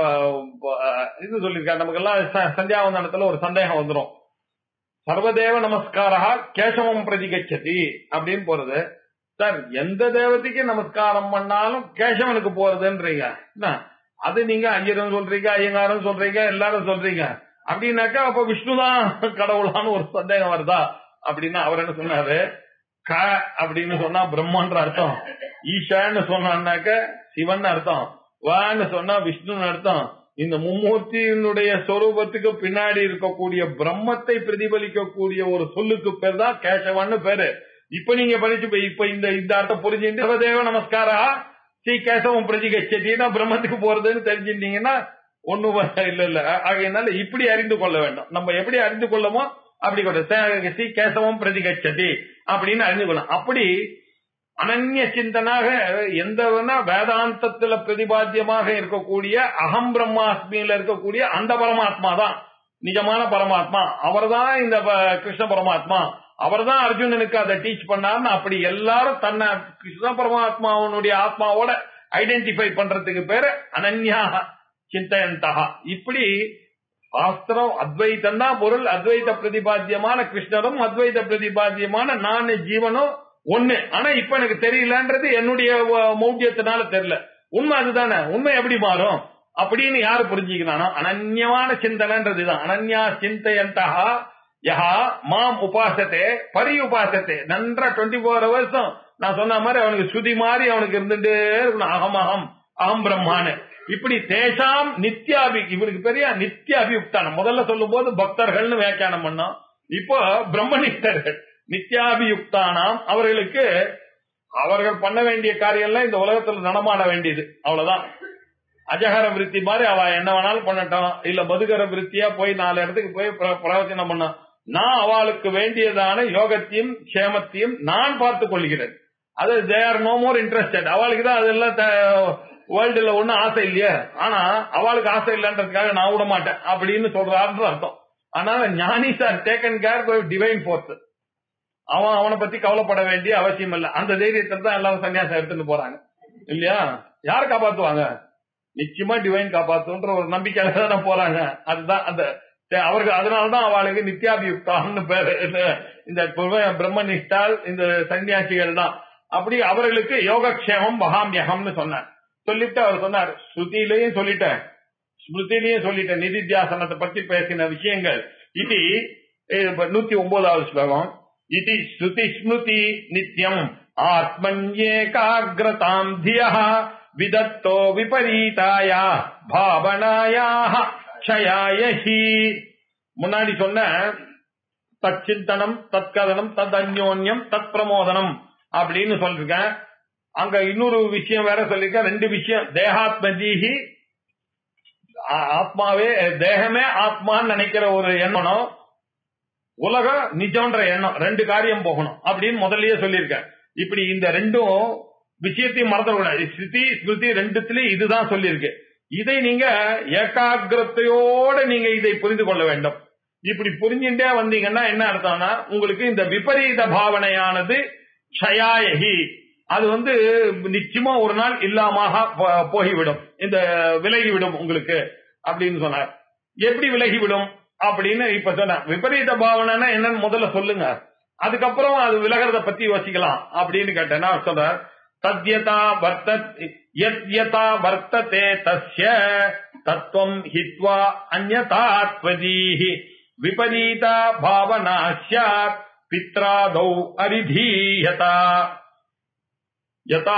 அஹ், இது சொல்லியிருக்காரு நமக்கெல்லாம் ச- சந்தியாவந்தனத்துல ஒரு சந்தேகம் வந்துரும் சர்வதேவ நமஸ்காரா கேசவம் பிரதிகச்சதி அப்படின்னு போறது சார் எந்த தேவதைக்கு நமஸ்காரம் பண்ணாலும் கேசவனுக்கு போறதுன்றீங்க என்ன அது நீங்க ஐயரும் சொல்றீங்க ஐயங்காரும் சொல்றீங்க எல்லாரும் சொல்றீங்க அப்படின்னாக்கா அப்ப விஷ்ணுதான் கடவுளான்னு ஒரு சந்தேகம் வருதா அப்படின்னு அவர் என்ன சொன்னாரு க அப்படின்னு சொன்னா பிரம்மன்ற அர்த்தம் ஈஷான்னு சொன்னாக்க சிவன் அர்த்தம் வான்னு சொன்னா விஷ்ணுன்னு அர்த்தம் இந்த மும்மூர்த்தியினுடைய சொரூபத்துக்கு பின்னாடி இருக்கக்கூடிய பிரம்மத்தை பிரதிபலிக்கக்கூடிய ஒரு சொல்லுக்கு பேர் தான் கேசவன்னு பேரு இப்ப நீங்க படிச்சு இப்ப- இப்ப இந்த இந்த அர்த்தம் புரிஞ்சுட்டு சர்வதேவ நமஸ்காரா ஸ்ரீ கேசவம் பிரதிகச்சதினா பிரம்மத்துக்கு போறதுன்னு தெரிஞ்சுட்டீங்கன்னா ஒண்ணும் இல்ல இல்ல ஆகையினால இப்படி அறிந்து கொள்ள வேண்டும் நம்ம எப்படி அறிந்து கொள்ளமோ அப்படி கொள்ள சே- ஸ்ரீ கேசவம் பிரதிகச்சதி அப்படின்னு அறிந்து கொள்ளலாம் அப்படி அனன்ய சிந்தனாக எந்த வேணா வேதாந்தத்துல பிரதிபாத்தியமாக இருக்கக்கூடிய அகம் பிரம்மாஸ்மியில இருக்கக்கூடிய அந்த பரமாத்மா தான் நிஜமான பரமாத்மா அவர்தான் இந்த ப- கிருஷ்ண பரமாத்மா அவர்தான் அர்ஜுனனுக்கு அதை டீச் பண்ணாருன்னு அப்படி எல்லாரும் தன்னை கிருஷ்ண பரமாத்மாவனுடைய ஆத்மாவோட ஐடென்டிஃபை பண்றதுக்கு பேரு அனன்யா சிந்தயந்தகா இப்படி சாஸ்திரம் அத்வைத்தம் தான் பொருள் அத்வைத பிரதிபாத்தியமான கிருஷ்ணரும் அத்வைத பிரதிபாத்தியமான நான் ஜீவனும் ஒண்ணு ஆனா இப்ப எனக்கு தெரியலன்றது என்னுடைய அஹ், மௌட்டியத்தினால தெரியல உண்மை அதுதானே உண்மை எப்படி மாறும் அப்படின்னு யாரு புரிஞ்சுக்கிறானோ அனன்யமான சிந்தனைன்றதுதான் அனன்யா சிந்தையந்தகா யஹா மாம் உபாசத்தே பரி உபாசத்தே நன்றா டுவெண்ட்டி ஃபோர் ஹவர்ஸும் நான் சொன்ன மாதிரி அவனுக்கு சுதி மாதிரி அவனுக்கு இருந்துட்டே இருக்கணும் அகம் அகம் அகம் பிரம்மான்னு இப்படி தேசாம் நித்யாபி இவருக்கு பெரிய நித்திய அபியுக்தானம் முதல்ல சொல்லும் போது பக்தர்கள்னு வியாக்கியானம் பண்ணோம் இப்போ பிரம்மனிஷ்டர்கள் நித்யாபியுக்தானாம் அவர்களுக்கு அவர்கள் பண்ண வேண்டிய காரியம்லாம் இந்த உலகத்துல நடமாட வேண்டியது அவ்வளவுதான் அஜகர விருத்தி மாதிரி அவ என்ன வேணாலும் பண்ணட்டும் இல்ல மதுகர விருத்தியா போய் நாலு இடத்துக்கு போய் பிர- பிரவச்சனம் பண்ண நான் அவளுக்கு வேண்டியதான யோகத்தையும் க்ஷேமத்தையும் நான் பார்த்துக் கொள்கிறேன் அது they are no more interested அவளுக்கு தான் அதெல்லாம் வேர்ல்டுல ஒண்ணும் ஆசை இல்லையா ஆனா அவளுக்கு ஆசை இல்லைன்றதுக்காக நான் விட மாட்டேன் அப்படின்னு சொல்றாருன்ற அர்த்தம் அதனால ஞானி sir taken care divine force அவன் அவனை பத்தி கவலைப்பட வேண்டிய அவசியம் இல்ல அந்த தைரியத்துல தான் எல்லாரும் சன்னியாசம் எடுத்துட்டு போறாங்க இல்லையா யார் காப்பாத்துவாங்க நிச்சயமா டிவைன் காப்பாத்துன்ற ஒரு நம்பிக்கையில தானே போறாங்க அதுதான் அந்த தே- அவர்கள் அதனாலதான் அவளுக்கு நித்யாபியுக்தான்னு பேரு இந்த- இந்த பிர- பிரம்மனிஷ்டால் இந்த சன்னியாசிகள் தான் அப்படி அவர்களுக்கு யோகக்ஷேமம் மகாமியகம்னு சொன்னார் சொல்லிட்டு அவர் சொன்னார் ஸ்ருதியிலையும் சொல்லிட்டேன் ஸ்மிருதியிலையும் சொல்லிட்டேன் நிதித்தியாசனத்தை பத்தி பேசின விஷயங்கள் இது இப்ப நூத்தி ஒன்பதாவது ஸ்லோகம் இது ஸ்ருதி ஸ்மிருதி நித்யம் ஆத்மன்யேகாகிரதாம் தியா விதத்தோ விபரீதாயா பாவனாயாக க்ஷயாய ஹி முன்னாடி சொன்ன தச்சிந்தனம் தற்கதனம் தத் அந்யோன்யம் தத் பிரமோதனம் அப்படின்னு சொல்லிருக்கேன் அங்க இன்னொரு விஷயம் வேற சொல்லிருக்கேன் ரெண்டு விஷயம் தேகாத்மஜீஹி ஆ- ஆத்மாவே தேகமே ஆத்மான்னு நினைக்கிற ஒரு எண்ணம் உலகம் நிஜம்ன்ற எண்ணம் ரெண்டு காரியம் போகணும் அப்படின்னு முதல்லயே சொல்லியிருக்கேன் இப்படி இந்த ரெண்டும் விஷயத்தையும் மறந்துடக்கூடாது ஸ்ருதி ஸ்மிருதி ரெண்டுத்திலயும் இதுதான் சொல்லியிருக்கு இதை நீங்க ஏகாகிரத்தையோட நீங்க இதை புரிந்து கொள்ள வேண்டும் இப்படி புரிஞ்சுட்டே வந்தீங்கன்னா என்ன அர்த்தம்னா உங்களுக்கு இந்த விபரீத பாவனையானது க்ஷயாயகி அது வந்து நிச்சயமா ஒரு நாள் இல்லாம போ- போகிவிடும் இந்த விலகிவிடும் உங்களுக்கு அப்படின்னு சொன்னார் எப்படி விலகிவிடும் அப்படின்னு இப்ப சொன்ன விபரீத பாவனைன்னா என்னன்னு முதல்ல சொல்லுங்க அதுக்கப்புறம் அது விலகிறத பத்தி யோசிக்கலாம் அப்படின்னு கேட்டேன் நான் சொல்றேன் தத்யதா வர்த்த யத்யதா வர்த்ததே தஸ்ய தத்துவம் ஹித்வா அந்யதாத்வதீஹி விபரீதா பாவனா ஸ்யாத் பித்ராதௌ அரிதீயதா யதா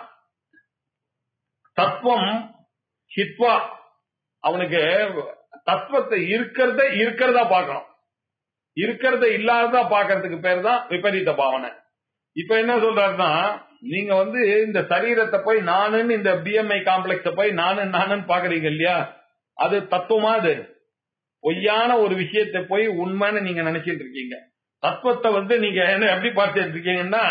தத்துவம் ஹித்வா அவனுக்கு தத்துவத்தை இருக்கிறத இருக்கிறதா பார்க்கணும் இருக்கிறத இல்லாததா பார்க்கறதுக்கு பேர் தான் விபரீத பாவனை இப்ப என்ன சொல்றாருன்னா நீங்க வந்து இந்த சரீரத்தை போய் நானுன்னு இந்த பிஎம்ஐ காம்ப்ளெக்ஸ போய் நானு நானுன்னு பாக்குறீங்க இல்லையா அது தத்துவமா அது பொய்யான ஒரு விஷயத்தை போய் உண்மைன்னு நீங்க நினைச்சிட்டு இருக்கீங்க தத்துவத்தை வந்து நீங்க என்ன எப்படி பார்த்துட்டு இருக்கீங்கன்னா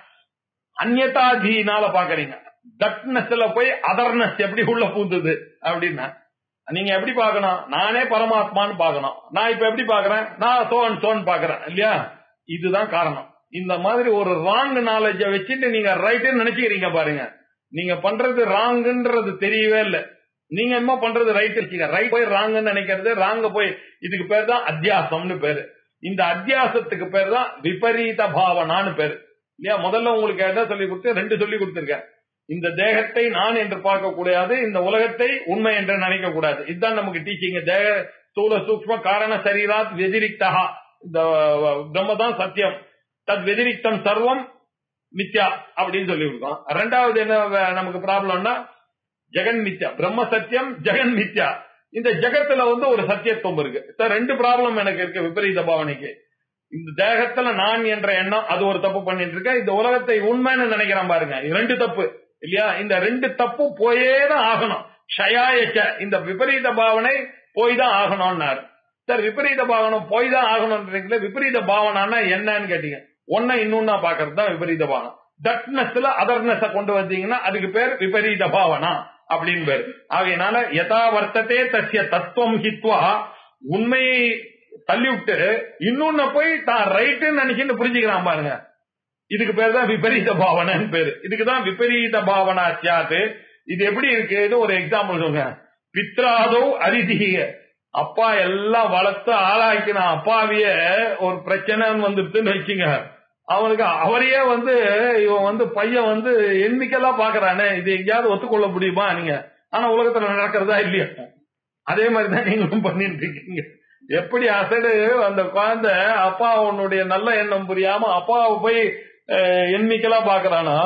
அந்நதாதீனால பாக்குறீங்க தட்னஸ்ல போய் அதர்னஸ் எப்படி உள்ள பூந்தது அப்படின்னா நீங்க எப்படி பார்க்கணும் நானே பரமாத்மான்னு பார்க்கணும் நான் இப்ப எப்படி பாக்குறேன் நான் சோன் சோன் பாக்குறேன் இல்லையா இதுதான் காரணம் இந்த மாதிரி ஒரு ராங் நாலேஜ வச்சுட்டு நீங்க ரைட்னு நினைச்சுக்கிறீங்க பாருங்க நீங்க பண்றது ராங்குன்றது தெரியவே இல்லை நீங்க என்ன பண்றது ரைட் வச்சுக்க ரைட் போய் ராங்குன்னு நினைக்கிறது ராங்க போய் இதுக்கு பேர் தான் அத்தியாசம்னு பேரு இந்த அத்தியாசத்துக்கு பேர் தான் விபரீத பாவனான்னு பேரு இல்லையா முதல்ல உங்களுக்கு என்ன சொல்லி கொடுத்து ரெண்டு சொல்லி கொடுத்திருக்கேன் இந்த தேகத்தை நான் என்று பார்க்க கூடாது இந்த உலகத்தை உண்மை என்று நினைக்க கூடாது இதுதான் நமக்கு டீச்சிங் தேக ஸ்தூல சூக்ம காரண சரீராத் வெதிரிக்தா இந்த பிரம்ம தான் சத்தியம் தத் வெதிரிக்தம் சர்வம் மித்யா அப்படின்னு சொல்லி இருக்கோம் ரெண்டாவது என்ன வே- நமக்கு ப்ராப்ளம்னா ஜெகன் மித்யா பிரம்ம சத்தியம் ஜெகன் மித்யா இந்த ஜெகத்துல வந்து ஒரு சத்தியத்துவம் இருக்கு சார் ரெண்டு ப்ராப்ளம் எனக்கு இருக்கு விபரீத பாவனைக்கு இந்த தேகத்துல நான் என்ற எண்ணம் அது ஒரு தப்பு பண்ணிட்டு இருக்கேன் இந்த உலகத்தை உண்மைன்னு நினைக்கிறேன் பாருங்க இது ரெண்டு தப்பு இல்லையா இந்த ரெண்டு தப்பும் போயே தான் ஆகணும் ஷயாயச்ச இந்த விபரீத பாவனை போய் தான் ஆகணும்னாரு சார் விபரீத பாவனம் போய் தான் ஆகணும்ன்றீங்களே விபரீத பாவனான்னா என்னன்னு கேட்டீங்க ஒன்ன இன்னொன்னா பாக்குறது தான் விபரீத பாவனம் தட்னஸ்ல அதர்னஸ கொண்டு வந்தீங்கன்னா அதுக்கு பேர் விபரீத பாவனா அப்படின்னு பேர் ஆகையினால யதா வர்த்ததே தஸ்ய தத்துவம் ஹித்வா உண்மையை தள்ளி விட்டு இன்னொன்ன போய் தான் ரைட்டுன்னு நினைச்சுன்னு புரிஞ்சுக்கிறான் பாருங்க இதுக்கு பேர் தான் விபரீத பாவனைன்னு பேரு இதுக்கு தான் விபரீத பாவனா சியாத்து இது எப்படி இருக்குன்னு ஒரு எக்ஸாம்பிள் சொல்லுங்க பித்ராதோ அரிதிக அப்பா எல்லாம் வளர்த்து ஆளாக்கின அப்பாவிய ஒரு பிரச்சனைன்னு வந்துருச்சுன்னு வச்சுங்க அவனுக்கு அவரையே வந்து இவன் வந்து பையன் வந்து எண்ணிக்கெல்லாம் பாக்குறானே இது எங்கேயாவது ஒத்துக்கொள்ள முடியுமா நீங்க ஆனா உலகத்துல நடக்கிறதா இல்லையா அதே மாதிரிதான் நீங்களும் பண்ணிட்டு இருக்கீங்க எப்படி அசடு அந்த குழந்தை அப்பா உன்னுடைய நல்ல எண்ணம் புரியாம அப்பாவை போய் எண்ணிக்கெல்லாம் பாக்குறானோ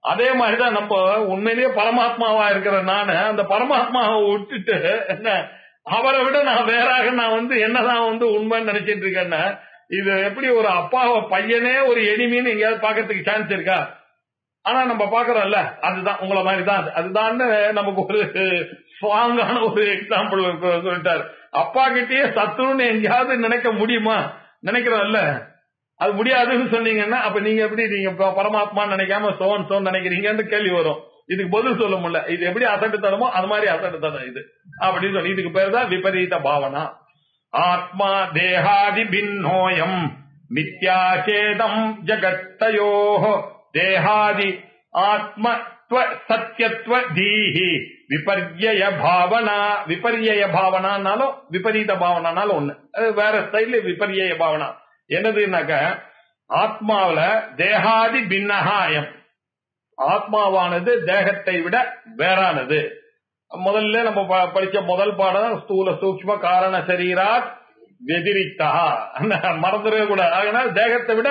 அதே மாதிரிதான் நம்ம உண்மையிலேயே பரமாத்மாவா இருக்கிற நானு அந்த பரமாத்மாவை விட்டுட்டு என்ன அவரை விட நான் வேறாக நான் வந்து என்னதான் வந்து உண்மைன்னு நினைச்சிட்டு இருக்கேன்னா இது எப்படி ஒரு அப்பாவை பையனே ஒரு எனிமின்னு எங்கேயாவது பாக்கிறதுக்கு சான்ஸ் இருக்கா ஆனா நம்ம பாக்குறோம்ல அதுதான் உங்களை மாதிரி தான் அது. அதுதான் நமக்கு ஒரு ஸ்ட்ராங்கான ஒரு எக்ஸாம்பிள் சொல்லிட்டாரு அப்பா கிட்டயே சத்துருன்னு எங்கேயாவது நினைக்க முடியுமா நினைக்கிறோம்ல அது முடியாதுன்னு சொன்னீங்கன்னா அப்ப நீங்க எப்படி நீங்க ப- பரமாத்மா நினைக்காம சோன் சோன் நினைக்கிறீங்கன்னு கேள்வி வரும் இதுக்கு பதில் சொல்ல முடியல இது எப்படி அசட்டு தரமோ அது மாதிரி அசட்டு தரம் இது அப்படின்னு சொல்லி இதுக்கு பேர் தான் விபரீத பாவனா ஆத்மா தேகாதி பின்னோயம் மித்யாச்சேதம் ஜகத்தயோ தேகாதி ஆத்மத்வ சத்யத்வ தீஹி விபர்யய பாவனா விபர்யய பாவனானாலும் விபரீத பாவனானாலும் ஒண்ணு அது வேற ஸ்டைல விபர்யய பாவனா என்னதுன்னாக்க ஆத்மாவுல தேகாதி பின்னகாயம் ஆத்மாவானது தேகத்தை விட வேறானது முதல்ல நம்ம ப- படிச்ச முதல் பாடம் ஸ்தூல சூக்ஷ்ம காரண சரீராத் வெதிரித்தா மறந்துடவே கூடாது அதனால தேகத்தை விட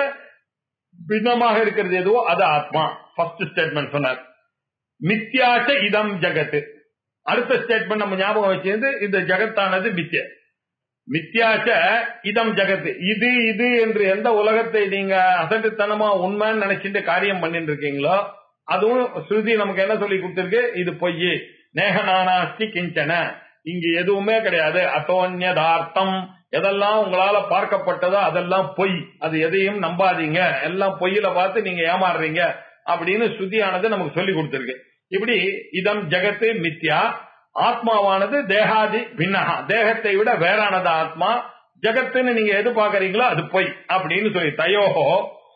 பின்னமாக இருக்கிறது எதுவோ அது ஆத்மா ஃபர்ஸ்ட் ஸ்டேட்மெண்ட் சொன்னார் மித்யாச்ச இதம் ஜகத் அடுத்த ஸ்டேட்மெண்ட் நம்ம ஞாபகம் வச்சிருந்து இந்த ஜகத்தானது மித்ய மித்யாச்ச இதம் ஜகத் இது இது என்று எந்த உலகத்தை நீங்க அசட்டுத்தனமா உண்மைன்னு நினைச்சிட்டு காரியம் பண்ணிட்டு இருக்கீங்களோ அதுவும் ஸ்ருதி நமக்கு என்ன சொல்லி கொடுத்திருக்கு இது பொய் நேக நானாஸ்தி கிஞ்சன இங்க எதுவுமே கிடையாது அத்தோன்யதார்த்தம் எதெல்லாம் உங்களால பார்க்கப்பட்டதோ அதெல்லாம் பொய் அது எதையும் நம்பாதீங்க எல்லாம் பொய்யில பார்த்து நீங்க ஏமாறுறீங்க அப்படின்னு ஸ்ருதியானது நமக்கு சொல்லி கொடுத்திருக்கு இப்படி இதம் ஜெகத்து மித்யா ஆத்மாவானது தேகாதி பின்னகா தேகத்தை விட வேறானது ஆத்மா ஜெகத்துன்னு நீங்க எது பாக்குறீங்களோ அது பொய் அப்படின்னு சொல்லி தயோகோ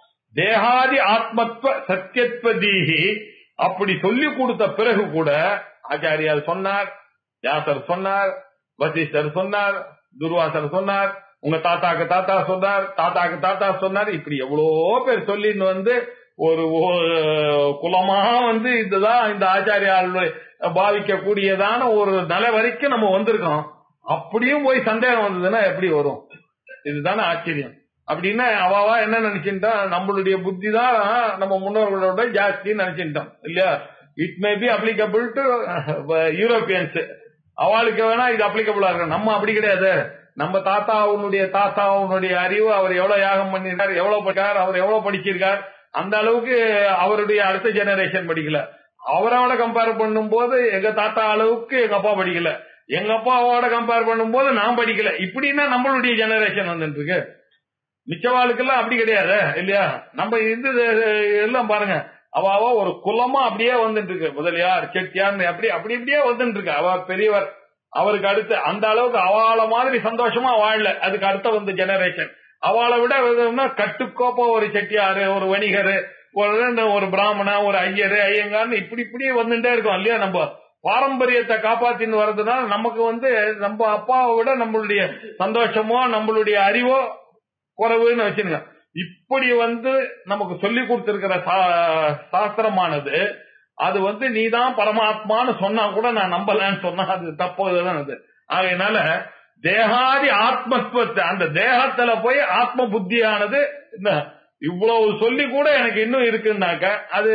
தேகாதி ஆத்மத்வ சத்தியத்வ தீஹி அப்படி சொல்லி கொடுத்த பிறகு கூட ஆச்சாரியார் சொன்னார் வியாசர் சொன்னார் வசிஷ்டர் சொன்னார் துர்வாசர் சொன்னார் உங்க தாத்தாக்கு தாத்தா சொன்னார் தாத்தாக்கு தாத்தா சொன்னார் இப்படி எவ்வளோ பேர் சொல்லின்னு வந்து ஒரு ஓ- குலமா வந்து இதுதான் இந்த ஆச்சாரியால் பாவிக்க கூடியதான ஒரு நிலை வரைக்கும் நம்ம வந்திருக்கோம் அப்படியும் போய் சந்தேகம் வந்ததுன்னா எப்படி வரும் இதுதானே ஆச்சரியம் அப்படின்னா அவாவா என்ன நினைச்சுட்டா நம்மளுடைய புத்தி தான் நம்ம முன்னோர்களோட ஜாஸ்தின்னு நினைச்சுட்டோம் இல்லையா it may be applicable to Europeans அவளுக்கு வேணா இது அப்ளிகபிளா இருக்கும் நம்ம அப்படி கிடையாது நம்ம தாத்தா அவனுடைய தாத்தா அவனுடைய அறிவு அவர் எவ்வளவு யாகம் பண்ணிருக்கார் எவ்வளவு படிக்கார் அவர் எவ்வளவு படிச்சிருக்கார் அந்த அளவுக்கு அவருடைய அடுத்த ஜெனரேஷன் படிக்கல அவரோட கம்பேர் பண்ணும்போது எங்க தாத்தா அளவுக்கு எங்க அப்பா படிக்கல எங்க அப்பாவோட கம்பேர் பண்ணும்போது நான் படிக்கல இப்படின்னா நம்மளுடைய ஜெனரேஷன் வந்துட்டு இருக்கு மிச்சவாளுக்கெல்லாம் அப்படி கிடையாது இல்லையா நம்ம இது எல்லாம் பாருங்க அவ அவ ஒரு குலமா அப்படியே வந்துட்டு இருக்கு முதலியார் செட்டியார் அப்படி அப்படி இப்படியே வந்துட்டு இருக்கு அவ பெரியவர் அவருக்கு அடுத்து அந்த அளவுக்கு அவள மாதிரி சந்தோஷமா வாழல அதுக்கு அடுத்த வந்து ஜெனரேஷன் அவளை விட எதுன்னா கட்டுக்கோப்பா ஒரு செட்டியாரு ஒரு வணிகர் ஒரு ஒரு பிராமணா ஒரு ஐயரு ஐயங்கார்னு இப்படி இப்படி வந்துட்டே இருக்கோம் இல்லையா நம்ம பாரம்பரியத்தை காப்பாத்தின்னு வர்றதுனால நமக்கு வந்து நம்ம அப்பாவை விட நம்மளுடைய சந்தோஷமோ நம்மளுடைய அறிவோ குறைவுன்னு வச்சுருங்க இப்படி வந்து நமக்கு சொல்லி கொடுத்திருக்கிற சா- சாஸ்திரமானது அது வந்து நீதான் பரமாத்மான்னு சொன்னா கூட நான் நம்பலன்னு சொன்னா அது தப்புதான் அது ஆகையினால தேகாதி ஆத்மத்துவத்தை அந்த தேகத்துல போய் ஆத்ம புத்தியானது இந்த இவ்வளவு சொல்லி கூட எனக்கு இன்னும் இருக்குன்னாக்க அது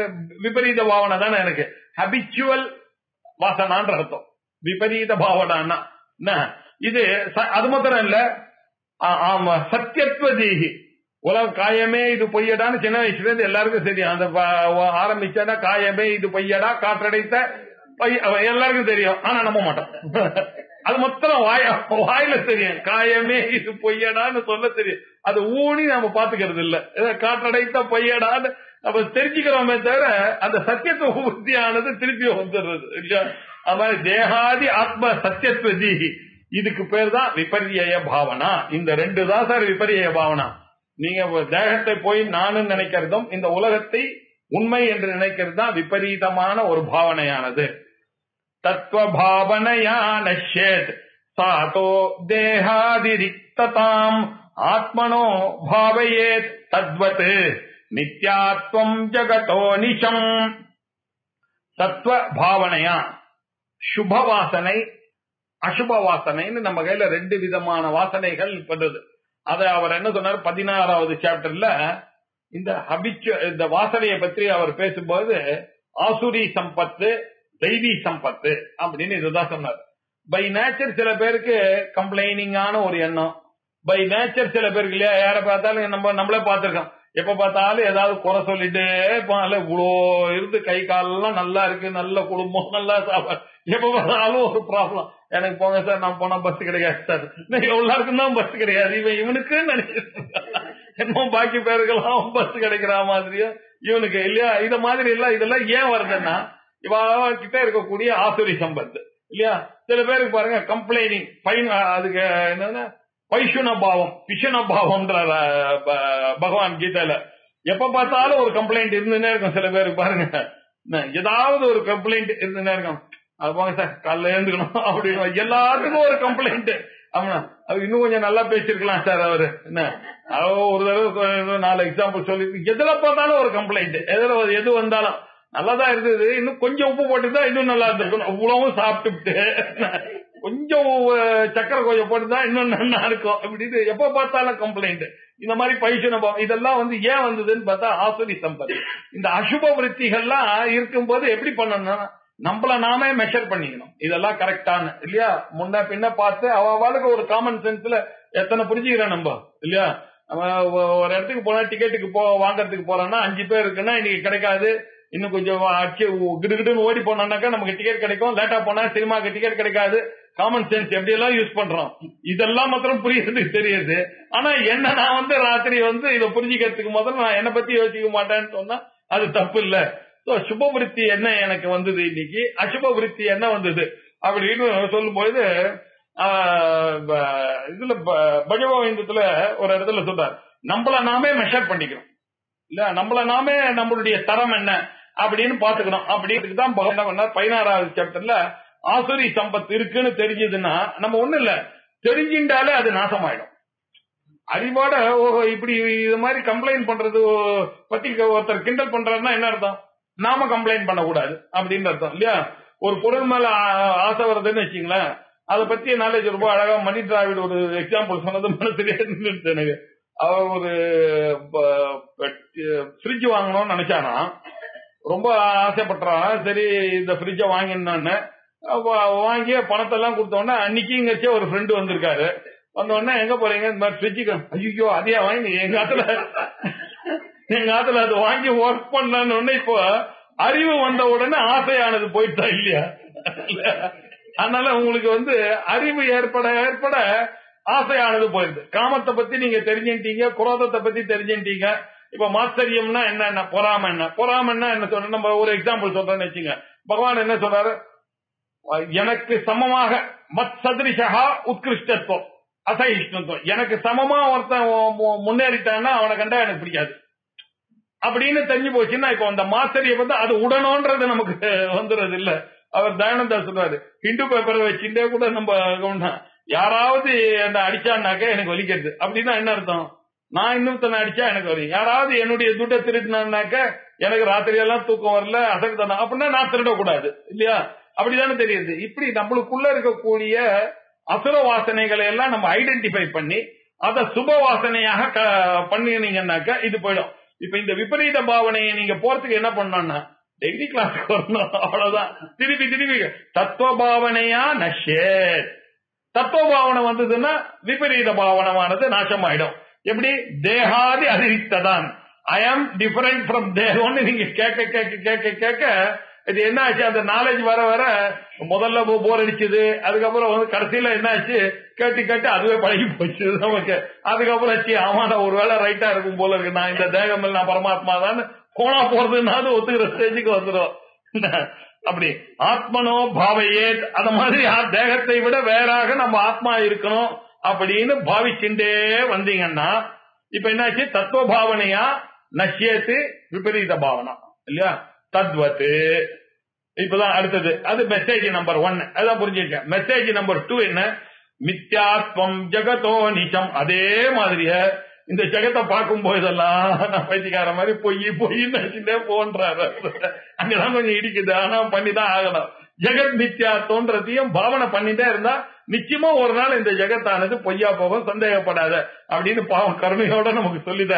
விபரீத பாவனை தானே எனக்கு ஹபிச்சுவல் வாசனான்ற அர்த்தம் விபரீத பாவனான்னா என்ன இது ச- அது மாத்திரம் இல்ல ஆ- ஆமா சத்தியத்துவ தீகி உலக காயமே இது பொய்யடான்னு சின்ன வயசுல இருந்து எல்லாருக்கும் தெரியும் அந்த ப- ஆரம்பிச்சானா காயமே இது பொய்யடா காற்றடைத்த பொய் அவ- எல்லாருக்கும் தெரியும் ஆனா நம்ப மாட்டோம் அது மொத்தம் வாய வாயில தெரியும் காயமே இது பொய்யடான்னு சொல்ல தெரியும் அது ஊனி நாம பாத்துக்கிறது இல்ல ஏதோ காற்றடைத்த பொய்யடான்னு நம்ம தெரிஞ்சுக்கிறோமே தவிர அந்த சத்தியத்துவ புத்தியானது திருப்பி வந்துடுறது இல்லையா அது மாதிரி தேகாதி ஆத்ம சத்தியத்துவ தீகி இதுக்கு பேர் தான் விபர்யய பாவனா இந்த ரெண்டு தான் சார் விபர்யய பாவனா நீங்க ஒரு தேகத்தை போய் நானும் நினைக்கிறதும் இந்த உலகத்தை உண்மை என்று நினைக்கிறது தான் விபரீதமான ஒரு பாவனையானது தத்துவ பாவனையா நஷ்யேத் சாதோ தேகாதிரிக்ததாம் ஆத்மனோ பாவயேத் தத்வத் நித்யாத்வம் ஜகதோ நிஷம் தத்துவ பாவனையா சுப வாசனை அசுப வாசனைன்னு நம்ம கையில ரெண்டு விதமான வாசனைகள் பண்றது அத அவர் என்ன சொன்னார் பதினாறாவது சாப்டர்ல இந்த ஹபிச்சு இந்த வாசனையை பற்றி அவர் பேசும்போது ஆசுரி சம்பத்து தெய்வீ சம்பத்து அப்படின்னு இதுதான் சொன்னார் பை நேச்சர் சில பேருக்கு கம்ப்ளைனிங்கான ஒரு எண்ணம் பை நேச்சர் சில பேருக்கு இல்லையா யாரை பார்த்தாலும் நம்ம நம்மளே பார்த்திருக்கோம் எப்ப பார்த்தாலும் ஏதாவது குறை சொல்லிட்டே இருப்பாங்கல்ல இவ்வளோ இருந்து கை காலெல்லாம் நல்லா இருக்கு நல்ல குடும்பம் நல்லா சாப்பாடு எப்ப பார்த்தாலும் ஒரு ப்ராப்ளம் எனக்கு போங்க சார் நான் போனா பஸ் கிடைக்காது சார் எல்லாருக்கும் தான் பஸ் கிடையாது இவன் இவனுக்கு நினைக்கிறேன் என்னமோ பாக்கி பேருக்கெல்லாம் பஸ் கிடைக்கிற மாதிரியா இவனுக்கு இல்லையா இத மாதிரி எல்லாம் இதெல்லாம் ஏன் வருதுன்னா இவ கிட்ட இருக்கக்கூடிய ஆசுரி சம்பத்து இல்லையா சில பேருக்கு பாருங்க கம்ப்ளைனிங் பைன் அதுக்கு என்னன்னா பைசுன பாவம் பிஷன பாவம்ன்ற பகவான் கீதையில எப்ப பார்த்தாலும் ஒரு கம்ப்ளைண்ட் இருந்துனே இருக்கும் சில பேருக்கு பாருங்க என்ன, ஏதாவது ஒரு கம்ப்ளைண்ட் இருந்துனே இருக்கும் அது போங்க சார் காலைல எழுந்துக்கணும் அப்படின்னு எல்லாத்துக்கும் ஒரு கம்ப்ளைண்ட் ஆமா அவர் இன்னும் கொஞ்சம் நல்லா பேசிருக்கலாம் சார் அவரு என்ன அவ ஒரு தடவை கொ- நாலு எக்ஸாம்பிள் சொல்லி எதுல பார்த்தாலும் ஒரு கம்ப்ளைண்ட் எதுல எது வந்தாலும் நல்லாதான் இருந்தது இன்னும் கொஞ்சம் உப்பு போட்டுதான் இன்னும் நல்லா இருந்திருக்கும் அவ்வளவும் சாப்பிட்டுட்டு கொஞ்சம் அஹ், சக்கரை கொஞ்சம் போட்டுதான் இன்னும் நல்லா இருக்கும் அப்படின்னு எப்ப பார்த்தாலும் கம்ப்ளைண்ட் இந்த மாதிரி பைசனபம் இதெல்லாம் வந்து ஏன் வந்ததுன்னு பார்த்தா ஆசுரி சம்பத் இந்த அசுப விருத்திகள்லாம் இருக்கும்போது எப்படி பண்ணணும்னா நம்மள நாமே மெஷர் பண்ணிக்கணும் இதெல்லாம் கரெக்டான இல்லையா முன்ன பின்ன பார்த்து அவளுக்கு ஒரு காமன் சென்ஸ்ல எத்தனை புரிஞ்சுக்கிறோம் நம்ம இல்லையா நம்ம ஒ- ஒரு இடத்துக்கு போனா டிக்கெட்டுக்கு போ வாங்குறதுக்கு போறோம்னா அஞ்சு பேர் இருக்குன்னா இன்னைக்கு கிடைக்காது இன்னும் கொஞ்சம் அடிச்சு கிடுகிடுன்னு ஓடி போனோம்னாக்கா நமக்கு டிக்கெட் கிடைக்கும் லேட்டா போனா சினிமாக்கு டிக்கெட் கிடைக்காது காமன் சென்ஸ் எப்படி எல்லாம் யூஸ் பண்றோம் இதெல்லாம் மாத்திரம் புரியறதுக்கு தெரியுது ஆனா என்ன நான் வந்து ராத்திரி வந்து இதை புரிஞ்சுக்கிறதுக்கு முதல்ல நான் என்னை பத்தி யோசிக்க மாட்டேன்னு சொன்னா அது தப்பு இல்ல சோ சுபவிருத்தி என்ன எனக்கு வந்தது இன்னைக்கு அசுப விருத்தி என்ன வந்தது அப்படின்னு சொல்லும்போது ஆஹ், ப- இதுல ப- பகவத்கீதத்துல ஒரு இடத்துல சொல்றாரு நம்மள நாமே மெஷர் பண்ணிக்கிறோம் இல்ல நம்மள நாமே நம்மளுடைய தரம் என்ன அப்படின்னு பாத்துக்கணும் அப்படின்னு தான் பகவான் என்ன பண்ணார் பதினாறாவது சாப்டர்ல ஆசுரி சம்பத் இருக்குன்னு தெரிஞ்சதுன்னா நம்ம ஒண்ணு இல்ல தெரிஞ்சின்றாலே அது நாசமாயிடும் அறிவோட ஓஹோ இப்படி இது மாதிரி கம்ப்ளைண்ட் பண்றது பத்தி ஒருத்தர் கிண்டல் பண்றாருன்னா என்ன அர்த்தம் நாம கம்ப்ளைண்ட் பண்ணக்கூடாது அப்படின்னு அர்த்தம் இல்லையா ஒரு பொருள் மேல ஆ- ஆசை வருதுன்னு வச்சுங்களேன் அதை பத்தி நாலேஜ் ரொம்ப அழகா மணி டிராவிட் ஒரு எக்ஸாம்பிள் சொன்னது மனசுலயே இருந்துச்சு எனக்கு அவர் ஒரு ஃப்ரிட்ஜ் வாங்கணும்னு நினைச்சானா ரொம்ப ஆசைப்பட்டான் சரி இந்த ஃப்ரிட்ஜை வாங்கினான்னு வாங்கி பணத்தை எல்லாம் கொடுத்தோன்னே அன்னைக்கு இங்கச்சே ஒரு ஃப்ரெண்டு வந்திருக்காரு வந்த உடனே எங்க போறீங்க இந்த மாதிரி ஃப்ரிட்ஜுக்கு ஐயோ அதையா வாங்கி எங்க ஆத்துல எங்க ஆத்துல அது வாங்கி ஒர்க் பண்ணலான்னு உடனே இப்போ அறிவு வந்த உடனே ஆசையானது போயிட்டா இல்லையா அதனால உங்களுக்கு வந்து அறிவு ஏற்பட ஏற்பட ஆசையானது போயிருது காமத்தை பத்தி நீங்க தெரிஞ்சுட்டீங்க குரோதத்தை பத்தி தெரிஞ்சுட்டீங்க இப்ப மாத்தரியம்னா என்ன என்ன பொறாம என்ன பொறாமன்னா என்ன சொல்ற நம்ம ஒரு எக்ஸாம்பிள் சொல்றேன்னு வச்சுங்க பகவான் என்ன சொல்றாரு எனக்கு சமமாக மத் சதிரிஷா உத்கிருஷ்டத்துவம் அசகிஷ்ணத்துவம் எனக்கு சமமா ஒருத்தன் மு- மு- முன்னேறிட்டான்னா அவனை கண்டா எனக்கு பிடிக்காது அப்படின்னு தெரிஞ்சு போச்சுன்னா இப்போ அந்த மாஸ்டரிய வந்து அது உடனோன்றது நமக்கு வந்துடுறது இல்ல அவர் தயானந்தா சொல்றாரு ஹிந்து பேப்பரை வச்சுட்டே கூட நம்ம கவனம் யாராவது என்ன அடிச்சான்னாக்க எனக்கு வலிக்கிறது அப்படின்னா என்ன அர்த்தம் நான் இன்னொருத்தனை அடிச்சா எனக்கு வரும் யாராவது என்னுடைய துட்டை திருடினாக்க எனக்கு ராத்திரி எல்லாம் தூக்கம் வரல அசகுத்தனம் அப்படின்னா நான் திருடக்கூடாது இல்லையா அப்படிதானே தெரியுது இப்படி நம்மளுக்குள்ள இருக்கக்கூடிய அசுர வாசனைகளை எல்லாம் நம்ம ஐடென்டிஃபை பண்ணி அதை சுப வாசனையாக க- பண்ணினீங்கன்னாக்க இது போயிடும் இப்ப இந்த விபரீத பாவனையை நீங்க போறதுக்கு என்ன பண்ணணும்னா டெய்லி கிளாஸ்க்கு வரணும் அவ்வளவுதான் திருப்பி திருப்பி தத்துவ பாவனையா நஷேத் தத்துவ பாவனை வந்ததுன்னா விபரீத பாவனமானது நாசமாயிடும் எப்படி தேகாதி அதிரித்ததான் ஐ ஆம் டிஃபரெண்ட் ஃப்ரம் தேகம்னு நீங்க கேட்க கேட்க கேட்க கேட்க இது என்ன ஆச்சு அந்த நாலேஜ் வர வர முதல்ல போர் அடிச்சது அதுக்கப்புறம் வந்து கடைசியில என்ன ஆச்சு கேட்டு கேட்டு அதுவே பழகி போச்சு நமக்கு அதுக்கப்புறம் ஆச்சு ஆமா நான் ஒருவேளை ரைட்டா இருக்கும் போல இருக்கு நான் இந்த தேகம் இல்லை, நான் பரமாத்மா தான் போனா போறதுனாலும் ஒத்துக்கிற ஸ்டேஜுக்கு வந்துடும் அப்படி ஆத்மனோ பாவையே அந்த மாதிரி ஆ- தேகத்தை விட வேறாக நம்ம ஆத்மா இருக்கணும் அப்படின்னு பாவிச்சுட்டே வந்தீங்கன்னா இப்ப என்னாச்சு தத்துவ பாவனையா நஷ்யத்து விபரீத பாவனா இல்லையா தத்வத்து இப்பதான் அடுத்தது அது மெசேஜ் நம்பர் ஒன் அதான் புரிஞ்சுக்க மெசேஜ் நம்பர் டூ என்ன மித்யாத்வம் ஜெகதோ நிச்சம் அதே மாதிரியே இந்த ஜெகத்தை பார்க்கும் போதெல்லாம் நான் பைத்தியக்கார மாதிரி பொய் பொய்ன்னு நினைச்சுட்டே போன்றாரு அங்கதான் கொஞ்சம் இடிக்குது ஆனா பண்ணிதான் ஆகணும் ஜெகத் மித்யாத்வன்றதையும் பாவனை பண்ணிட்டே இருந்தா நிச்சயமா ஒரு நாள் இந்த ஜெகத்தானது பொய்யா போகும் சந்தேகப்படாத அப்படின்னு பாவம் கருணையோட நமக்கு சொல்லித்தாரு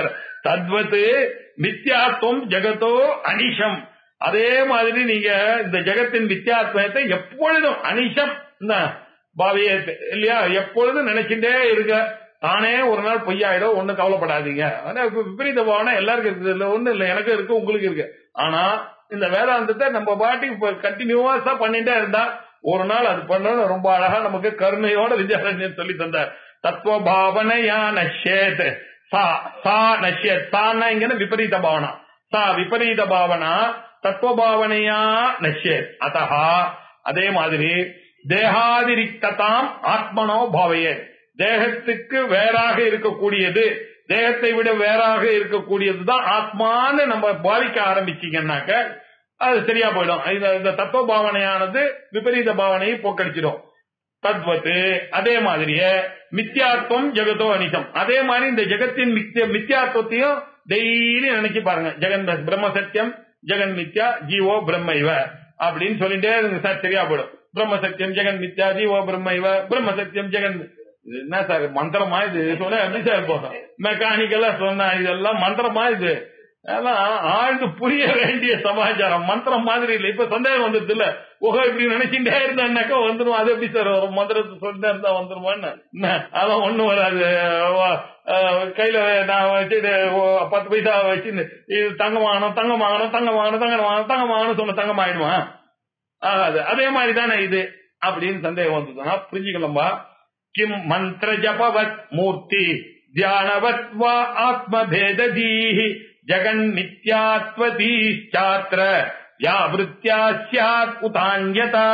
தத்வத்து மித்யாத்வம் ஜெகத்தோ அனிஷம் அதே மாதிரி நீங்க இந்த ஜெகத்தின் வித்தியாத்மத்தை எப்பொழுதும் அனிஷம் இந்த பாவியே இல்லையா எப்பொழுதும் நினைச்சுட்டே இருக்க தானே ஒரு நாள் பொய்யாயிடும் ஒண்ணும் கவலைப்படாதீங்க ஆனா இப்ப விபரீத பாவனை எல்லாருக்கும் இருக்குது இல்ல ஒண்ணு இல்ல எனக்கு இருக்கு உங்களுக்கு இருக்கு ஆனா இந்த வேதாந்தத்தை நம்ம பாட்டுக்கு கண்டினியூவஸா பண்ணிட்டே இருந்தா ஒரு நாள் அது பண்ணணும் ரொம்ப அழகா நமக்கு கருணையோட வித்யாரண்யன் சொல்லி தந்தார் தத்துவ பாவனையா நஷ்யேத் சா சா நஷ்யத் சான்னா இங்க விபரீத பாவனா சா விபரீத பாவனா தத்துவ பாவனையா நஷ்யேத் அத்தஹா அதே மாதிரி தேகாதிரிக்ததாம் ஆத்மனோ பாவையே தேகத்துக்கு வேறாக இருக்கக்கூடியது தேகத்தை விட வேறாக இருக்கக்கூடியதுதான் ஆத்மான்னு நம்ம பாவிக்க ஆரம்பிச்சீங்கன்னாக்க அது சரியா போயிடும் இந்த இந்த தத்துவ பாவனையானது விபரீத பாவனையை போக்கடிச்சிடும் தத்வத்து அதே மாதிரியே மித்யாத்வம் ஜெகத்தோ அனிதம் அதே மாதிரி இந்த ஜெகத்தின் மித்ய மித்யாத்வத்தையும் டெய்லி நினைச்சு பாருங்க ஜெகன் பிரம்ம சத்தியம் ஜெகன் மித்யா ஜீவோ பிரம்ம இவ அப்படின்னு சொல்லிட்டே இருங்க சார் சரியா போயிடும் பிரம்ம சத்தியம் ஜெகன் மித்யா ஜீவோ பிரம்ம இவ பிரம்ம சத்தியம் ஜெகன் இது என்ன சார் மந்திரமா இது சொன்னா எப்படி சார் போதும் மெக்கானிக்கலா சொன்னா இதெல்லாம் மந்திரமா இது அதெல்லாம் ஆழ்ந்து புரிய வேண்டிய சமாச்சாரம் மந்திரம் மாதிரி இல்லை இப்ப சந்தேகம் வந்துருது இல்ல ஓஹோ இப்படி நினைச்சுட்டே இருந்தாக்கா வந்துரும் அது எப்படி சார் வரும் மந்திரத்தை சொல்லிட்டே இருந்தா வந்துருமான்னு என்ன, அதான் ஒண்ணும் வராது வா- அஹ் கையில நான் வச்சுட்டு ஓ, பத்து பைசா வச்சு இது தங்கம் வாங்கணும் தங்கம் வாங்கணும் தங்கம் வாங்கணும் தங்கம் வாங்கணும் தங்கம் வாங்கணும் சொன்ன தங்கம் ஆயிடுமா ஆகாது அதே மாதிரி தானே இது அப்படின்னு சந்தேகம் வந்ததுன்னா புரிஞ்சுக்கலாம்பா கிம் மந்திர ஜபவத் மூர்த்தி தியானவத் வா ஆத்மபேததீஹி ஜெகன் நித்யாத்வதீஷ்சாத்திர வியாபிருத்தியா சியாத் உதான்யதா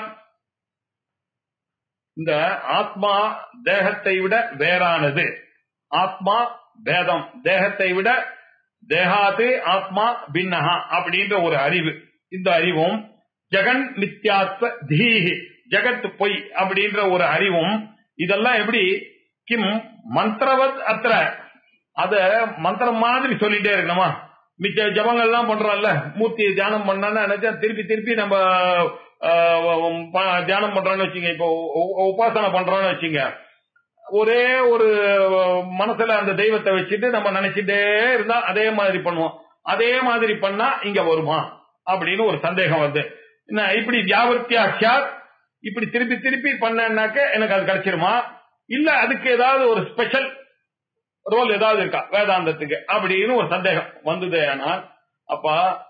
இந்த ஆத்மா தேகத்தை விட வேறானது ஆத்மா பேதம் தேகத்தை விட தேகாது ஆத்மா பின்னஹா அப்படின்ற ஒரு அறிவு இந்த அறிவும் ஜெகன் மித்யாத்வ தீஹி ஜெகத் பொய் அப்படின்ற ஒரு அறிவும் இதெல்லாம் எப்படி கிம் மந்திரவத் அத்திர அத மந்திரம் மாதிரி சொல்லிட்டே இருக்கணுமா மிச்ச ஜபங்கள்லாம் பண்றோம்ல மூர்த்தியை தியானம் பண்ணா நினைச்சா திருப்பி திருப்பி நம்ம ஆஹ், ப- தியானம் பண்றோம்னு வச்சுங்க இப்போ உ- உ- உபாசனை பண்றோம்னு வச்சுங்க ஒரே ஒரு மனசுல அந்த தெய்வத்தை வச்சுட்டு நம்ம நினைச்சிட்டே இருந்தா அதே மாதிரி பண்ணுவோம் அதே மாதிரி பண்ணா இங்க வருமா அப்படின்னு ஒரு சந்தேகம் வருது என்ன இப்படி வியாபர்த்தியா இப்படி திருப்பி திருப்பி பண்ணேன்னாக்க எனக்கு அது கிடைச்சிருமா இல்ல அதுக்கு ஏதாவது ஒரு ஸ்பெஷல் ரோல் ஏதாவது இருக்கா வேதாந்தத்துக்கு அப்படின்னு ஒரு சந்தேகம் வந்தது ஆனால் அப்ப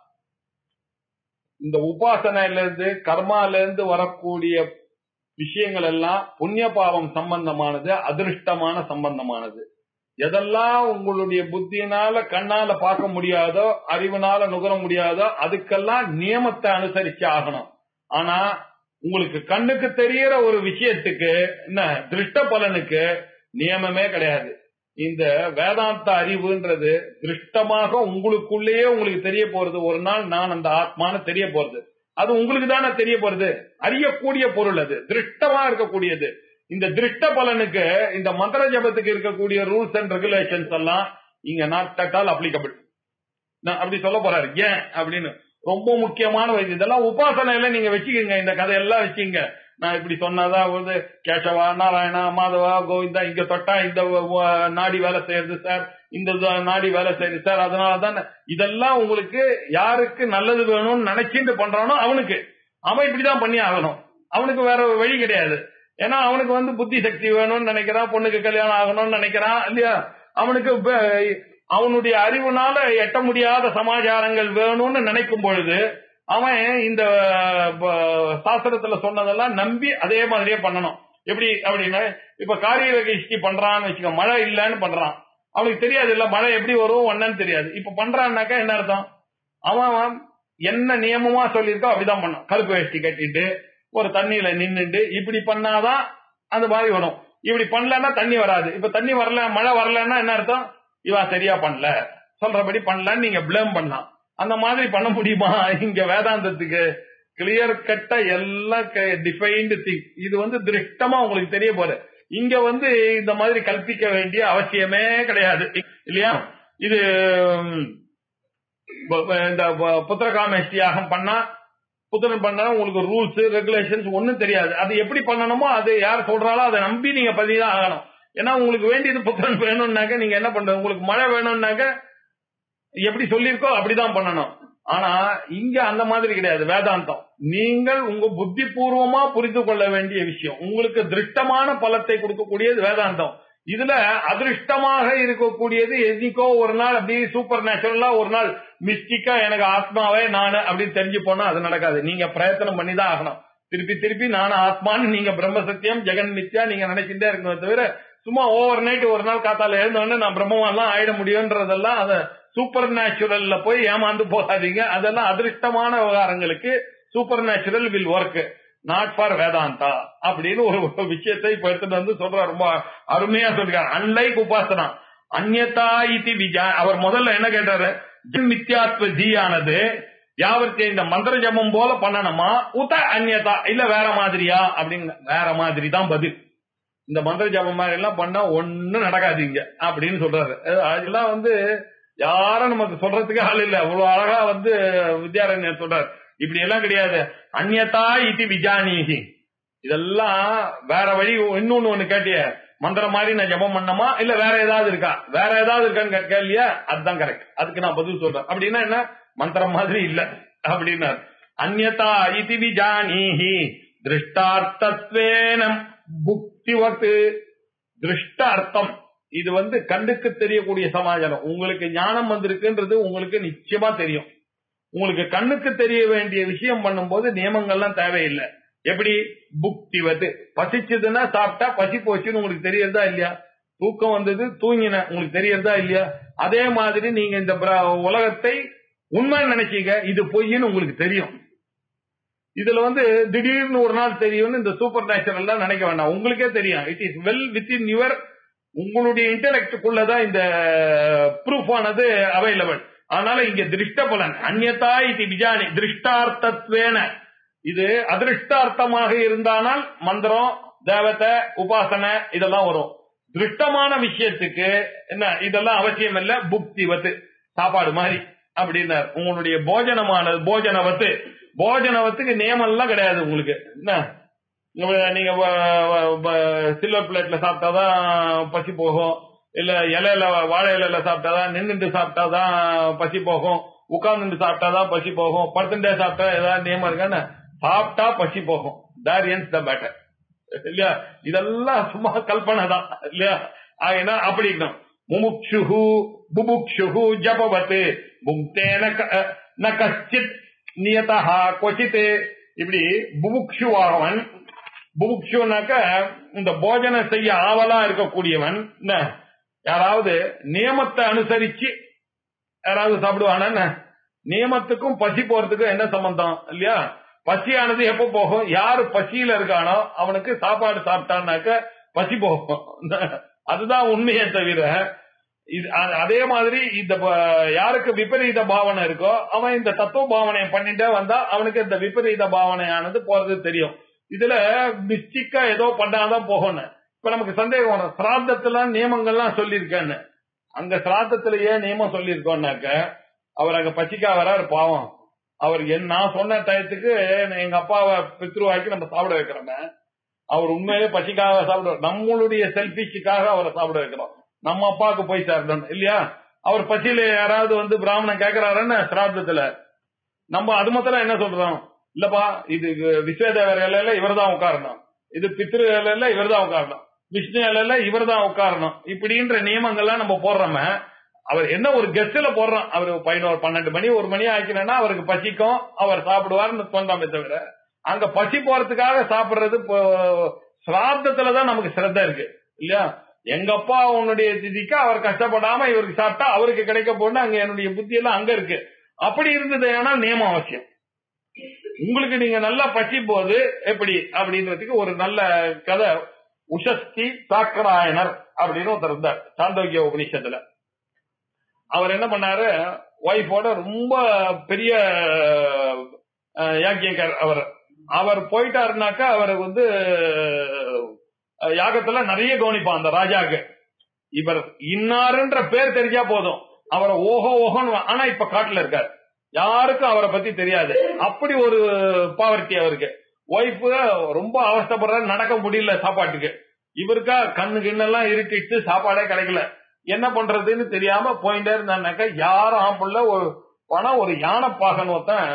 இந்த உபாசனையில இருந்து கர்மால இருந்து வரக்கூடிய விஷயங்கள் எல்லாம் புண்ணிய பாவம் சம்பந்தமானது அதிருஷ்டமான சம்பந்தமானது எதெல்லாம் உங்களுடைய புத்தியினால கண்ணால பார்க்க முடியாதோ அறிவுனால நுகர முடியாதோ அதுக்கெல்லாம் நியமத்தை அனுசரிச்சு ஆகணும் ஆனா உங்களுக்கு கண்ணுக்கு தெரியற ஒரு விஷயத்துக்கு என்ன திருஷ்ட பலனுக்கு நியமமே கிடையாது இந்த வேதாந்த அறிவுன்றது திருஷ்டமாக உங்களுக்குள்ளேயே உங்களுக்கு தெரிய போறது ஒரு நாள் நான் அந்த ஆத்மான்னு தெரிய போறது அது உங்களுக்கு தானே தெரிய போறது அறியக்கூடிய பொருள் அது திருஷ்டமா இருக்கக்கூடியது இந்த திருஷ்ட பலனுக்கு இந்த மந்திர ஜபத்துக்கு இருக்கக்கூடிய ரூல்ஸ் அண்ட் ரெகுலேஷன்ஸ் எல்லாம் இங்க நாட் அட் ஆல் அப்ளிகபிள் அப்படி சொல்ல போறாரு ஏன் அப்படின்னு ரொம்ப முக்கியமான இது இதெல்லாம் உபாசனையில நீங்க வச்சுக்கோங்க இந்த கதையெல்லாம் வச்சுங்க நான் இப்படி சொன்னாதான் வந்து கேசவா நாராயணா மாதவா கோவிந்தா இங்க தொட்டா இந்த வ- நாடி வேலை செய்யறது சார் இந்த த- நாடி வேலை செய்யறது சார் அதனாலதான் இதெல்லாம் உங்களுக்கு யாருக்கு நல்லது வேணும்னு நினைச்சிட்டு பண்றானோ அவனுக்கு அவன் இப்படிதான் பண்ணி ஆகணும் அவனுக்கு வேற வழி கிடையாது ஏன்னா அவனுக்கு வந்து புத்தி சக்தி வேணும்னு நினைக்கிறான் பொண்ணுக்கு கல்யாணம் ஆகணும்னு நினைக்கிறான் இல்லையா அவனுக்கு ப- அவனுடைய அறிவுனால எட்ட முடியாத சமாச்சாரங்கள் வேணும்னு நினைக்கும் பொழுது அவன் இந்த ப- சாஸ்திரத்துல சொன்னதெல்லாம் நம்பி அதே மாதிரியே பண்ணணும் எப்படி அப்படின்னா இப்ப காரிய ஹிஸ்டி பண்றான்னு வச்சுக்கோ மழை இல்லைன்னு பண்றான் அவனுக்கு தெரியாது இல்ல மழை எப்படி வரும் ஒன்னு தெரியாது இப்ப பண்றான்னாக்கா என்ன அர்த்தம் அவன் அவன் என்ன நியமமா சொல்லியிருக்கோ அப்படிதான் பண்ணான் கருப்பு வேஷ்டி கட்டிட்டு ஒரு தண்ணியில நின்னுட்டு இப்படி பண்ணாதான் அந்த மாதிரி வரும் இப்படி பண்ணலன்னா தண்ணி வராது இப்ப தண்ணி வரல மழை வரலன்னா என்ன அர்த்தம் இவன் சரியா பண்ணல சொல்றபடி பண்ணலன்னு நீங்க ப்ளேம் பண்ணலாம் அந்த மாதிரி பண்ண முடியுமா இங்க வேதாந்தத்துக்கு கிளியர் கட்டா எல்லாம் டிஃபைன்டு திங் இது வந்து திருஷ்டமா உங்களுக்கு தெரிய போகுது இங்க வந்து இந்த மாதிரி கல்பிக்க வேண்டிய அவசியமே கிடையாது இல்லையா இது ம், ப- ப- இந்த ப- புத்திரகாமேஷ்டி யாகம் பண்ணா புத்திரன் பண்ணா உங்களுக்கு ரூல்ஸ் ரெகுலேஷன்ஸ் ஒண்ணும் தெரியாது அது எப்படி பண்ணணுமோ அது யார் சொல்றாலோ அதை நம்பி நீங்க பதிதான் ஆகணும் ஏன்னா உங்களுக்கு வேண்டியது புத்திரன் வேணும்னாக்க நீங்க என்ன பண்றது உங்களுக்கு மழை வேணும்னாக்க எப்படி சொல்லியிருக்கோ அப்படிதான் பண்ணணும் ஆனா இங்க அந்த மாதிரி கிடையாது வேதாந்தம் நீங்கள் உங்க புத்தி பூர்வமா புரிந்து கொள்ள வேண்டிய விஷயம் உங்களுக்கு திருஷ்டமான பலத்தை கொடுக்கக்கூடியது வேதாந்தம் இதுல அதிருஷ்டமாக இருக்கக்கூடியது எதிக்கோ ஒரு நாள் அப்படியே சூப்பர் நேச்சுரலா ஒரு நாள் மிஸ்டிக்கா எனக்கு ஆத்மாவே நானு அப்படின்னு தெரிஞ்சு போனா அது நடக்காது நீங்க பிரயத்தனம் பண்ணி தான் ஆகணும் திருப்பி திருப்பி நான் ஆத்மான்னு நீங்க பிரம்ம சத்தியம் ஜெகன் மித்யா நீங்க நினைச்சுட்டே இருக்கணும் தவிர சும்மா ஓவர் நைட் ஒரு நாள் காத்தால எழுந்தோடனே நான் பிரம்மமெல்லாம் ஆயிட முடியும்ன்றதெல்லாம் அத சூப்பர் நேச்சுரல்ல போய் ஏமாந்து போகாதீங்க அதெல்லாம் அதிருஷ்டமான விவகாரங்களுக்கு supernatural will work not for Vedanta அப்படின்னு ஒரு ஒரு விஷயத்தை இப்ப எடுத்துட்டு வந்து சொல்ற ரொம்ப அருமையா சொல்லிருக்காரு அன்லைக் உபாசனா அந்நதா இதி விஜா அவர் முதல்ல என்ன கேட்டாரு ஜென் மித்யாத்வ ஜீயானது யாவர்த்தி இந்த மந்திர ஜபம் போல பண்ணணுமா உத அந்நதா இல்ல வேற மாதிரியா அப்படின்னு வேற மாதிரி தான் பதில் இந்த மந்திர ஜபம் மாதிரி எல்லாம் பண்ணா ஒண்ணும் நடக்காதீங்க அப்படின்னு சொல்றாரு அது- அதெல்லாம் வந்து யாரும் நமக்கு சொல்றதுக்கு ஆள் இல்ல அவ்வளவு அழகா வந்து வித்யாரண்யர் சொல்றாரு இப்படி எல்லாம் கிடையாது அந்நதா இதி விஜானீகி இதெல்லாம் வேற வழி இன்னொன்னு ஒண்ணு கேட்டிய மந்திரம் மாதிரி நான் ஜெபம் பண்ணமா இல்ல வேற ஏதாவது இருக்கா வேற ஏதாவது இருக்கான்னு கே- கேள்வியா அதுதான் கரெக்ட் அதுக்கு நான் பதில் சொல்றேன் அப்படின்னா என்ன மந்திரம் மாதிரி இல்ல அப்படின்னாரு அந்நதா இதி விஜானீஹி திருஷ்டார்த்தத்வேனம் புக்திவத்து திருஷ்ட அர்த்தம் இது வந்து கண்ணுக்கு தெரியக்கூடிய சமாச்சாரம் உங்களுக்கு ஞானம் வந்திருக்குன்றது உங்களுக்கு நிச்சயமா தெரியும் உங்களுக்கு கண்ணுக்கு தெரிய வேண்டிய விஷயம் பண்ணும்போது நியமங்கள்லாம் தேவையில்லை எப்படி புக்திவது பசிச்சதுன்னா சாப்பிட்டா பசி போச்சுன்னு உங்களுக்கு தெரியறதா இல்லையா தூக்கம் வந்தது தூங்கின உங்களுக்கு தெரியறதா இல்லையா அதே மாதிரி நீங்க இந்த பிர- உலகத்தை உண்மை நினைச்சீங்க இது பொய்ன்னு உங்களுக்கு தெரியும் இதுல வந்து திடீர்னு ஒரு நாள் தெரியும்னு இந்த சூப்பர் நேச்சுரல் நினைக்க வேண்டாம் உங்களுக்கே தெரியும் it is well within your உங்களுடைய இன்டெலெக்டுக்குள்ளதான் இந்த ப்ரூஃப் ஆனது அவைலபிள் அதனால இங்க திருஷ்ட பலன் அந்நதா இது விஜானி திருஷ்டார்த்தத்வேன இது அதிருஷ்டார்த்தமாக இருந்தானால் மந்திரம் தேவத்தை உபாசனை இதெல்லாம் வரும் திருஷ்டமான விஷயத்துக்கு என்ன இதெல்லாம் அவசியம் இல்ல புக்திவத்து சாப்பாடு மாதிரி அப்படின்னார் உங்களுடைய போஜனமானது போஜனவத்து போஜனவத்துக்கு நியமம் எல்லாம் கிடையாது உங்களுக்கு என்ன உங்க- நீங்க சில்வர் பிளேட்ல சாப்பிட்டாதான் பசி போகும் இல்ல இலையில வாழை இலையில சாப்பிட்டாதான் நின்னுட்டு சாப்பிட்டாதான் பசி போகும் உட்கார்ந்துட்டு சாப்பிட்டாதான் பசி போகும் படுத்துட்டே சாப்பிட்டா ஏதாவது நியமம் இருக்கான்னு சாப்பிட்டா பசி போகும் தாரியன்ஸ் த பேட்டர் இல்லையா இதெல்லாம் சும்மா கல்பனை தான் இல்லையா ஆகினா அப்படி இருக்கணும் முமுக்ஷுஹு புபுக்ஷுஹு ஜபவத் புக்தேன க- ந கஷ்டித் நியதா கொச்சித் இப்படி புபுக்ஷுவாகவன் புபுக்ஷுனாக்க இந்த போஜனம் செய்ய ஆவலா இருக்கக்கூடியவன் என்ன யாராவது நியமத்தை அனுசரிச்சு யாராவது சாப்பிடுவானா என்ன? நியமத்துக்கும் பசி போறதுக்கும் என்ன சம்பந்தம் இல்லையா பசியானது எப்ப போகும் யாரு பசியில இருக்கானோ அவனுக்கு சாப்பாடு சாப்பிட்டான்னாக்க பசி போகும் அதுதான் உண்மையே தவிர இது அ- அதே மாதிரி இந்த ப- யாருக்கு விபரீத பாவனை இருக்கோ அவன் இந்த தத்துவ பாவனையை பண்ணிட்டே வந்தா அவனுக்கு இந்த விபரீத பாவனையானது போறது தெரியும் இதுல மிஸ்டிக்கா ஏதோ பண்ணாதான் போகணும் இப்ப நமக்கு சந்தேகம் வரும் சிராத்தத்துல நியமங்கள்லாம் சொல்லியிருக்கேன்னு அங்க சிராத்தத்துல ஏன் நியமம் சொல்லியிருக்கோம்னாக்க அவர் அங்க பச்சிக்கா வராரு பாவம் அவர் என் நான் சொன்ன டயத்துக்கு எங்க அப்பாவை பித்ருவாக்கி நம்ம சாப்பிட வைக்கிறோமே அவர் உண்மையிலே பசிக்காக சாப்பிடுவார் நம்மளுடைய செல்பிஷுக்காக அவரை சாப்பிட வைக்கிறோம் நம்ம அப்பாவுக்கு போய் சேரணும் இல்லையா அவர் பசியில யாராவது வந்து பிராமணன் கேக்குறாருன்னு சிராத்தத்துல நம்ம அது மாத்திரம் என்ன சொல்றோம் இல்லப்பா இது விஸ்வதேவர் இலையில இவர் தான் உட்காரணும் இது பித்ரு இலையில இவர் தான் உட்காரணும் விஷ்ணு இலையில இவர் தான் உட்காரணும் இப்படின்ற நியமங்கள்லாம் நம்ம போடுறோமே அவர் என்ன ஒரு கெஸ்ட்ல போடுறோம் அவர் பதினோரு பன்னெண்டு மணி ஒரு மணி ஆக்கினா அவருக்கு பசிக்கும் அவர் சாப்பிடுவார்னு சொன்னாமே தவிர அங்க பசி போறதுக்காக சாப்பிடுறது இப்போ சிராத்தத்துலதான் நமக்கு சிரத்த இருக்கு இல்லையா எங்க அப்பா உன்னுடைய திதிக்கு அவர் கஷ்டப்படாம இவருக்கு சாப்பிட்டா அவருக்கு கிடைக்க போன்னு அங்க என்னுடைய புத்தி எல்லாம் அங்க இருக்கு அப்படி இருந்தது ஏன்னா நியமம் அவசியம் உங்களுக்கு நீங்க நல்லா பசி போது எப்படி அப்படின்றதுக்கு ஒரு நல்ல கதை உஷஸ்தி சாக்கராயனர் அப்படின்னு ஒருத்தர் இருந்தார் சாந்தோக்கிய உபநிஷத்துல அவர் என்ன பண்ணாரு ஒய்ஃபோட ரொம்ப பெரிய அஹ், யாக்கியக்கார் அவர் அவர் போயிட்டாருனாக்கா அவர் வந்து அஹ், யாகத்துல நிறைய கவனிப்பான் அந்த ராஜாக்கு இவர் இன்னாருன்ற பேர் தெரிஞ்சா போதும் அவரை ஓஹோ ஓஹோன்னு ஆனா இப்ப காட்டுல இருக்காரு யாருக்கும் அவரை பத்தி தெரியாது அப்படி ஒரு பாவர்த்தி அவருக்கு ஒய்ஃப் ரொம்ப அவஸ்தைப்படுறாரு நடக்க முடியல சாப்பாட்டுக்கு இவருக்கா கண்ணு கிண்ணெல்லாம் இருட்டிட்டு சாப்பாடே கிடைக்கல என்ன பண்றதுன்னு தெரியாம போயிட்டே இருந்தானாக்கா யாரும் ஆம்புள்ள ஒரு பணம் ஒரு யானைப்பாகன் ஒருத்தன்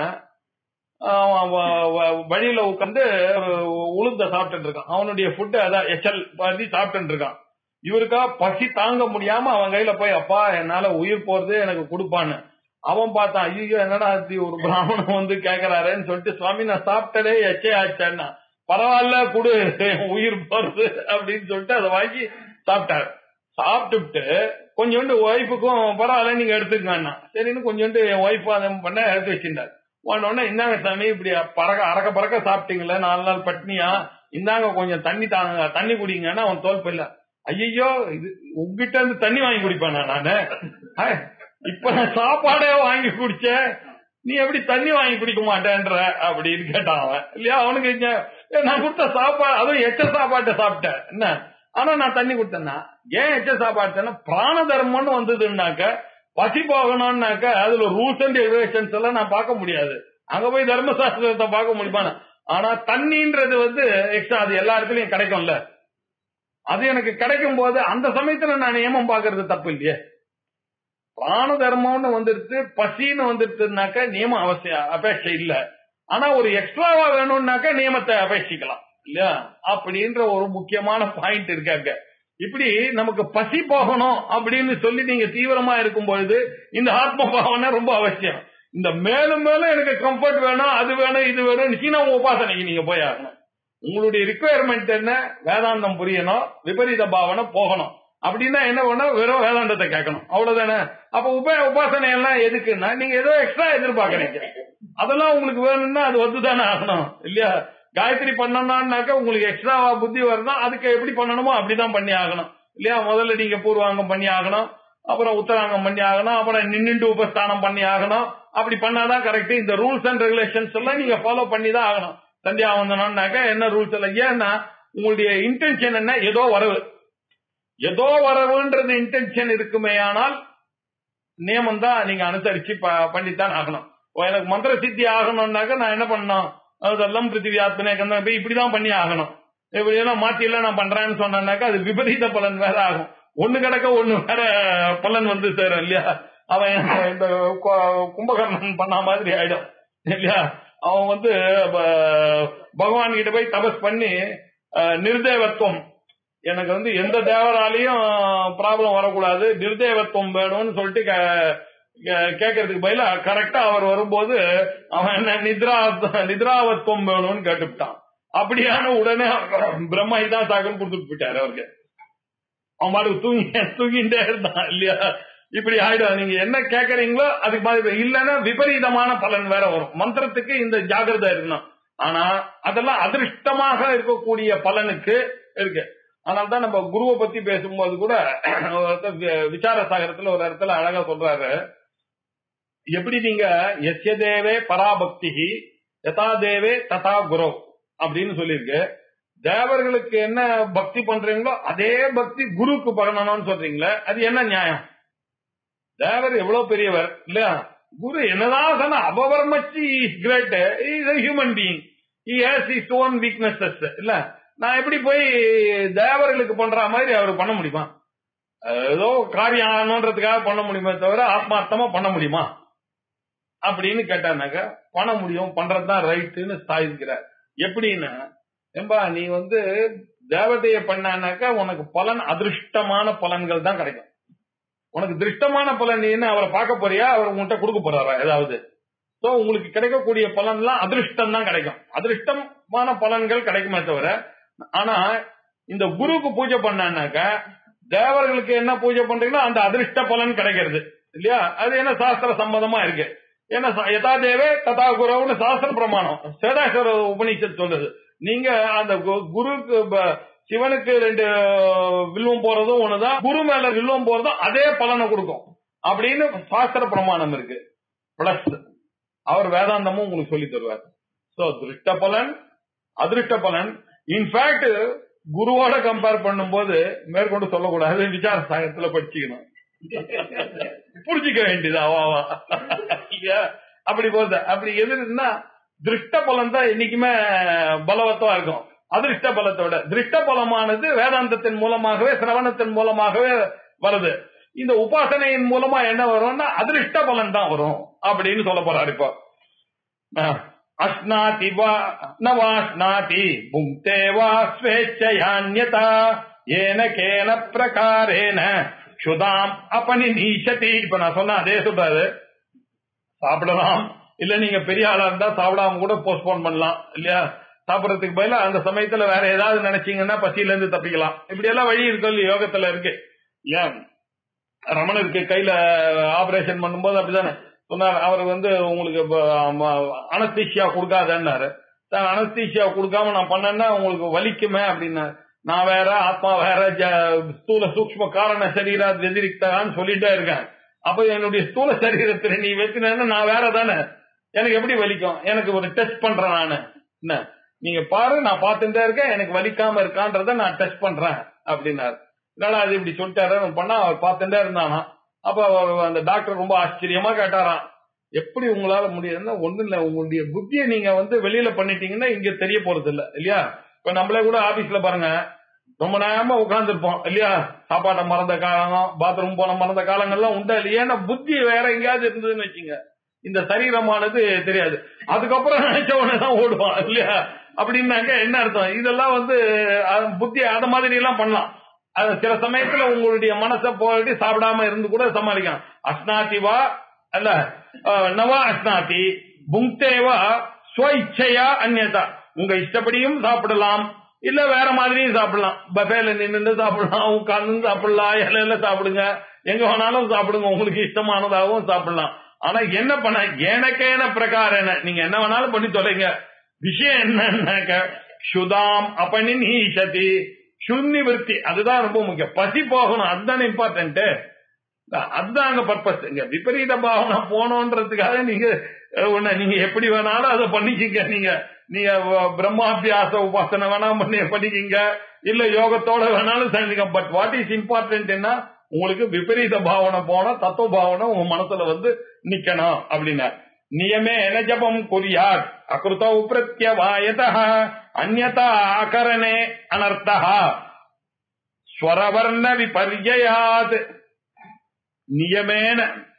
ஆஹ் வ- வ- வழியில உட்காந்து உளுந்த சாப்பிட்டு இருக்கான் அவனுடைய ஃபுட்டு அதான் எச்சல் பாதி சாப்பிட்டு இருக்கான் இவருக்கா பசி தாங்க முடியாம அவன் கையில போய் அப்பா என்னால உயிர் போறது எனக்கு கொடுப்பான்னு அவன் பார்த்தான் ஐயோ என்னடா இது ஒரு பிராமணன் வந்து கேக்குறாருன்னு சொல்லிட்டு சுவாமி நான் சாப்பிட்டதே எச்சே ஆச்சான்னா பரவாயில்ல குடு உயிர் போறது அப்படின்னு சொல்லிட்டு அதை வாங்கி சாப்பிட்டாரு சாப்பிட்டுட்டு கொஞ்சோண்டு ஒய்ஃபுக்கும் பரவாயில்ல நீங்க எடுத்துக்கங்கண்ணா சரின்னு கொஞ்சோண்டு என் ஒய்ஃப் அதை பண்ண எடுத்து வச்சிருந்தாரு உடனே இந்தாங்க சாமி இப்படி பறக்க அறக்க பறக்க சாப்பிட்டீங்களே நாலு நாள் பட்னியா இந்தாங்க கொஞ்சம் தண்ணி தாங்க தண்ணி குடிங்கன்னா அவன் தோல் போயில ஐயோ இது உங்ககிட்ட இருந்து தண்ணி வாங்கி குடிப்பேனா நானு ஹை, இப்ப நான் சாப்பாடே வாங்கி குடிச்சேன் நீ எப்படி தண்ணி வாங்கி குடிக்க மாட்டேன்ற அப்படின்னு கேட்டான் அவன் இல்லையா அவனுக்கு இங்க, ஏ, நான் கொடுத்த சாப்பாடு அதுவும் எச்ச சாப்பாட்டை சாப்பிட்டேன் என்ன ஆனா நான் தண்ணி கொடுத்தேன்னா ஏன் எச்ச சாப்பாடுனா பிராண தர்மம்னு வந்ததுன்னாக்க பசி போகணும்னாக்க அதுல ரூல்ஸ் அண்ட் ரெகுலேஷன்ஸ் எல்லாம் நான் பார்க்க முடியாது அங்க போய் தர்மசாஸ்திரத்தை பார்க்க முடியுமா ஆனா தண்ணின்றது வந்து எக்ஸ்ட்ரா அது எல்லா இடத்துலயும் கிடைக்கும்ல அது எனக்கு கிடைக்கும் போது அந்த சமயத்துல நான் நியமம் பாக்குறது தப்பு இல்லையே பிராண தர்மம்னு வந்துருச்சு பசின்னு வந்துருச்சுனாக்க நியமம் அவசியம் அபேட்சை இல்ல ஆனா ஒரு எக்ஸ்ட்ராவா வேணும்னாக்க நியமத்தை அபேட்சிக்கலாம் இல்லையா அப்படின்ற ஒரு முக்கியமான பாயிண்ட் இருக்காங்க இப்படி நமக்கு பசி போகணும் அப்படின்னு சொல்லி நீங்க தீவிரமா இருக்கும் பொழுது இந்த ஆத்ம பாவனை ரொம்ப அவசியம் இந்த மேலும் மேலும் எனக்கு கம்ஃபர்ட் வேணும் அது வேணும் இது வேணும் சீனா உபாசனைக்கு நீங்க போய் ஆகணும் உங்களுடைய ரிக்குவயர்மெண்ட் என்ன வேதாந்தம் புரியணும் விபரீத பாவனை போகணும் அப்படின்னா என்ன பண்ணணும் வெறும் வேதாந்தத்தை கேட்கணும் அவ்வளவுதானே அப்ப உப உபாசனை எல்லாம் எதுக்குன்னா நீங்க ஏதோ எக்ஸ்ட்ரா எதிர்பார்க்கறீங்க அதெல்லாம் உங்களுக்கு வேணும்னா அது வந்துதானே ஆகணும் இல்லையா காயத்ரி பண்ணணும்னாக்க உங்களுக்கு எக்ஸ்ட்ராவா புத்தி வருதா அதுக்கு எப்படி பண்ணணுமோ அப்படிதான் பண்ணி ஆகணும் இல்லையா முதல்ல நீங்க பூர்வாங்கம் பண்ணி ஆகணும் அப்புறம் உத்தராங்கம் பண்ணி ஆகணும் அப்புறம் நின்னுட்டு உபஸ்தானம் பண்ணி ஆகணும் அப்படி பண்ணாதான் கரெக்ட் இந்த ரூல்ஸ் அண்ட் ரெகுலேஷன்ஸ் எல்லாம் நீங்க ஃபாலோ பண்ணி தான் ஆகணும் சந்தியாவந்தனம்னாக்க என்ன ரூல்ஸ் எல்லாம் ஏன்னா உங்களுடைய இன்டென்ஷன் என்ன ஏதோ வரவு ஏதோ வரவுன்றது இன்டென்ஷன் இருக்குமே ஆனால் நியமம் தான் நீங்க அனுசரிச்சு ப- பண்ணித்தான் ஆகணும் ஓ, எனக்கு மந்திர சித்தி ஆகணும்னாக்க நான் என்ன பண்ணணும் அதெல்லாம் பிருத்திவி ஆத்மனே கந்தன் போய் இப்படிதான் பண்ணி ஆகணும் இப்படி எல்லாம் மாத்தி எல்லாம் நான் பண்றேன்னு சொன்னாக்க அது விபரீத பலன் வேற ஆகும் ஒண்ணு கிடக்க ஒண்ணு வேற பலன் வந்து சேரும் இல்லையா அவன் இந்த கு- கும்பகர்ணன் பண்ண மாதிரி ஆயிடும் இல்லையா அவன் வந்து ப- பகவான் கிட்ட போய் தபஸ் பண்ணி அஹ், நிர்தேவத்துவம் எனக்கு வந்து எந்த தேவராலையும் ப்ராப்ளம் வரக்கூடாது நிர்தேவத்துவம் வேணும்னு சொல்லிட்டு கே- கே- கேட்கறதுக்கு பதிலா கரெக்டா அவர் வரும்போது அவன் என்ன நித்ரா நித்ராவத்துவம் வேணும்னு கேட்டுவிட்டான் அப்படியான உடனே பிரம்மா இதான் சாகன்னு கொடுத்துட்டு போயிட்டாரு அவருக்கு அவன் பாட்டுக்கு தூங்கி தூங்கிட்டே இருந்தான் இல்லையா இப்படி ஆயிடும் நீங்க என்ன கேக்குறீங்களோ அதுக்கு மாதிரி இல்லைன்னா விபரீதமான பலன் வேற வரும் மந்திரத்துக்கு இந்த ஜாகிரதை இருக்கணும் ஆனா அதெல்லாம் அதிர்ஷ்டமாக இருக்கக்கூடிய பலனுக்கு இருக்கு அதனால தான் நம்ம குருவை பத்தி பேசும்போது கூட ஒரு இடத்துல வி- விசார சாகரத்துல ஒரு இடத்துல அழகா சொல்றாரு எப்படி நீங்க எஸ்ய தேவே பராபக்தி யதா தேவே ததா குரு அப்படின்னு சொல்லியிருக்கு தேவர்களுக்கு என்ன பக்தி பண்றீங்களோ அதே பக்தி குருவுக்கு பண்ணணும்னு சொல்றீங்களே அது என்ன நியாயம் தேவர் எவ்வளவு பெரியவர் இல்ல குரு என்னதான் சொன்ன அபவர்மச்சி is great is human being he has his own weaknesses இல்ல நான் எப்படி போய் தேவர்களுக்கு பண்ற மாதிரி அவர் பண்ண முடியுமா அஹ் ஏதோ காரியம் ஆகணுன்றதுக்காக பண்ண முடியுமே தவிர ஆத்மார்த்தமா பண்ண முடியுமா அப்படின்னு கேட்டானாக்க பண்ண முடியும் பண்றதுதான் ரைட்டுன்னு சாதிக்கிறார் எப்படின்னா ஏம்பா நீ வந்து தேவதையை பண்ணானாக்கா உனக்கு பலன் அதிருஷ்டமான பலன்கள் தான் கிடைக்கும் உனக்கு திருஷ்டமான பலன் நீ என்ன அவரை பார்க்க போறியா அவர் உங்கள்கிட்ட கொடுக்க போறாரா ஏதாவது சோ உங்களுக்கு கிடைக்கக்கூடிய பலன்லாம் அதிருஷ்டம் தான் கிடைக்கும் அதிருஷ்டமான பலன்கள் கிடைக்குமே தவிர ஆனா இந்த குருவுக்கு பூஜை பண்ணானாக்க தேவர்களுக்கு என்ன பூஜை பண்றீங்களோ அந்த அதிருஷ்ட பலன் கிடைக்கிறது இல்லையா அது என்ன சாஸ்திர சம்பந்தமா இருக்கு ஏன்னா ச- யதா தேவே ததா குருன்னு சாஸ்திர பிரமாணம் சேதாஸ்வர உபனிஷத் சொல்லுது நீங்க அந்த கு- குருக்கு ப- சிவனுக்கு ரெண்டு வில்வம் போறதும் ஒண்ணுதான் குரு மேல வில்வம் போறதும் அதே பலனை கொடுக்கும் அப்படின்னு சாஸ்திர பிரமாணம் இருக்கு பிளஸ் அவர் வேதாந்தமும் உங்களுக்கு சொல்லி தருவார் சோ திருஷ்ட பலன் அதிருஷ்ட பலன் இன்ஃபேக்ட் குருவோட கம்பேர் பண்ணும்போது மேற்கொண்டு சொல்லக்கூடாது விசார சாகத்துல படிச்சுக்கணும் புரிஞ்சுக்க வேண்டியது அவாவா இல்லையா அப்படி போகுது அப்படி எதுன்னா திருஷ்ட பலன் தான் என்னைக்குமே பலவத்தமா இருக்கும் அதிர்ஷ்ட பலத்தோட திருஷ்ட பலமானது வேதாந்தத்தின் மூலமாகவே சிரவணத்தின் மூலமாகவே வருது இந்த உபாசனையின் மூலமா என்ன வரும்னா அதிர்ஷ்ட பலன் தான் வரும் அப்படின்னு சொல்ல போறாரு இப்போ அஹ், அஸ்னாதி வா நவாஸ்னாதி புங்க்தே வா ஸ்வேச்சயான்யதா ஏன கேன பிரகாரேன சுதாம் அப்பனி நீஷதி இப்ப நான் சொன்ன அதே சொல்றாரு சாப்பிடலாம் இல்ல நீங்க பெரிய ஆளா இருந்தா சாப்பிடாம கூட போஸ்ட்போன் பண்ணலாம் இல்லையா சாப்பிடறதுக்கு பதிலா அந்த சமயத்துல வேற ஏதாவது நினைச்சீங்கன்னா பசியில இருந்து தப்பிக்கலாம் இப்படி எல்லாம் வழி இருக்கு இல்லையா, யோகத்துல இருக்கு இல்லையா ரமணருக்கு கையில ஆபரேஷன் பண்ணும்போது அப்படிதானே சொன்னார் அவர் வந்து உங்களுக்கு அனஸ்தீஷியா கொடுக்காதன்னாரு அனஸ்தீஷியா கொடுக்காம நான் பண்ணேன்னா உங்களுக்கு வலிக்குமே அப்படின்னாரு நான் வேற ஆத்மா வேற ஜ- ஸ்தூல சூக்ஷ்ம காரண சரீரா வெதிரிக்தான்னு சொல்லிட்டே இருக்கேன் அப்ப என்னுடைய ஸ்தூல சரீரத்துல நீ வைக்கிறேன்னா நான் வேற தானே எனக்கு எப்படி வலிக்கும் எனக்கு ஒரு டெஸ்ட் பண்றேன் நானு என்ன நீங்க பாரு நான் பார்த்துட்டே இருக்கேன் எனக்கு வலிக்காம இருக்கான்றத நான் டெஸ்ட் பண்றேன் அப்படின்னாரு என்னடா அது இப்படி சொல்லிட்டாரு அவன் பண்ணா அவர் பார்த்துட்டே இருந்தானா அப்ப அவர் அந்த டாக்டர் ரொம்ப ஆச்சரியமா கேட்டாராம் எப்படி உங்களால முடியாதுன்னா ஒண்ணும் இல்ல உங்களுடைய புத்தியை நீங்க வந்து வெளியில பண்ணிட்டீங்கன்னா இங்க தெரிய போறது இல்ல இல்லையா இப்ப நம்மளே கூட ஆபீஸ்ல பாருங்க ரொம்ப நேரமா உட்கார்ந்துருப்போம் இல்லையா சாப்பாட்டை மறந்த காலம் பாத்ரூம் போன மறந்த காலங்கள்லாம் உண்டா இல்லையா ஏன்னா புத்தி வேற எங்கேயாவது இருந்ததுன்னு வச்சுங்க இந்த சரீரமானது தெரியாது அதுக்கப்புறம் நினைச்ச உடனே தான் ஓடுவான் இல்லையா அப்படின்னாக்க என்ன அர்த்தம் இதெல்லாம் வந்து அஹ், புத்தி அத மாதிரி எல்லாம் பண்ணலாம் அது சில சமயத்துல உங்களுடைய மனசை போயிட்டு சாப்பிடாம இருந்து கூட சமாளிக்கலாம் அஸ்னாதிவா அல்ல அஹ், நவா அஸ்னாதி புங்தேவா ஸ்வஇச்சையா அந்நியதா உங்க இஷ்டப்படியும் சாப்பிடலாம் இல்ல வேற மாதிரியும் சாப்பிடலாம் பஃபேல நின்று சாப்பிடலாம் உட்கார்ந்து சாப்பிடலாம் இலையில சாப்பிடுங்க எங்க வேணாலும் சாப்பிடுங்க உங்களுக்கு இஷ்டமானதாகவும் சாப்பிடலாம் ஆனா என்ன பண்ண ஏனக்கேன பிரகாரன நீங்க என்ன வேணாலும் பண்ணி தொலைங்க விஷயம் என்னன்னாக்க சுதாம் அப்பனி நீசதி சுன்னி விருத்தி அதுதான் ரொம்ப முக்கியம் பசி போகணும் அதுதான் இம்பார்ட்டன்ட் அதுதான் அங்க பர்பஸ் இங்க விபரீத பாவனை போனோன்றதுக்காக நீங்க அஹ், உன்னை நீங்க எப்படி வேணாலும் அதை பண்ணிக்கிங்க நீங்க நீங்க வ- பிரம்மாபியாச உபாசனை வேணா பண்ணி பண்ணிக்கிங்க இல்ல யோகத்தோட வேணாலும் செஞ்சுங்க பட் வாட் இஸ் இம்பார்ட்டன்ட் உங்களுக்கு விபரீத பாவனை போனா தத்துவ பாவனை உங்க மனசுல வந்து நிக்கணும் அப்படின்னா நியமே ஜபம் குறியாத் அகிருத பிரத்யவாயத அந்நதா ஆகரணே அனர்த்தா ஸ்வரவர்ண விபர்யாத் நியமேன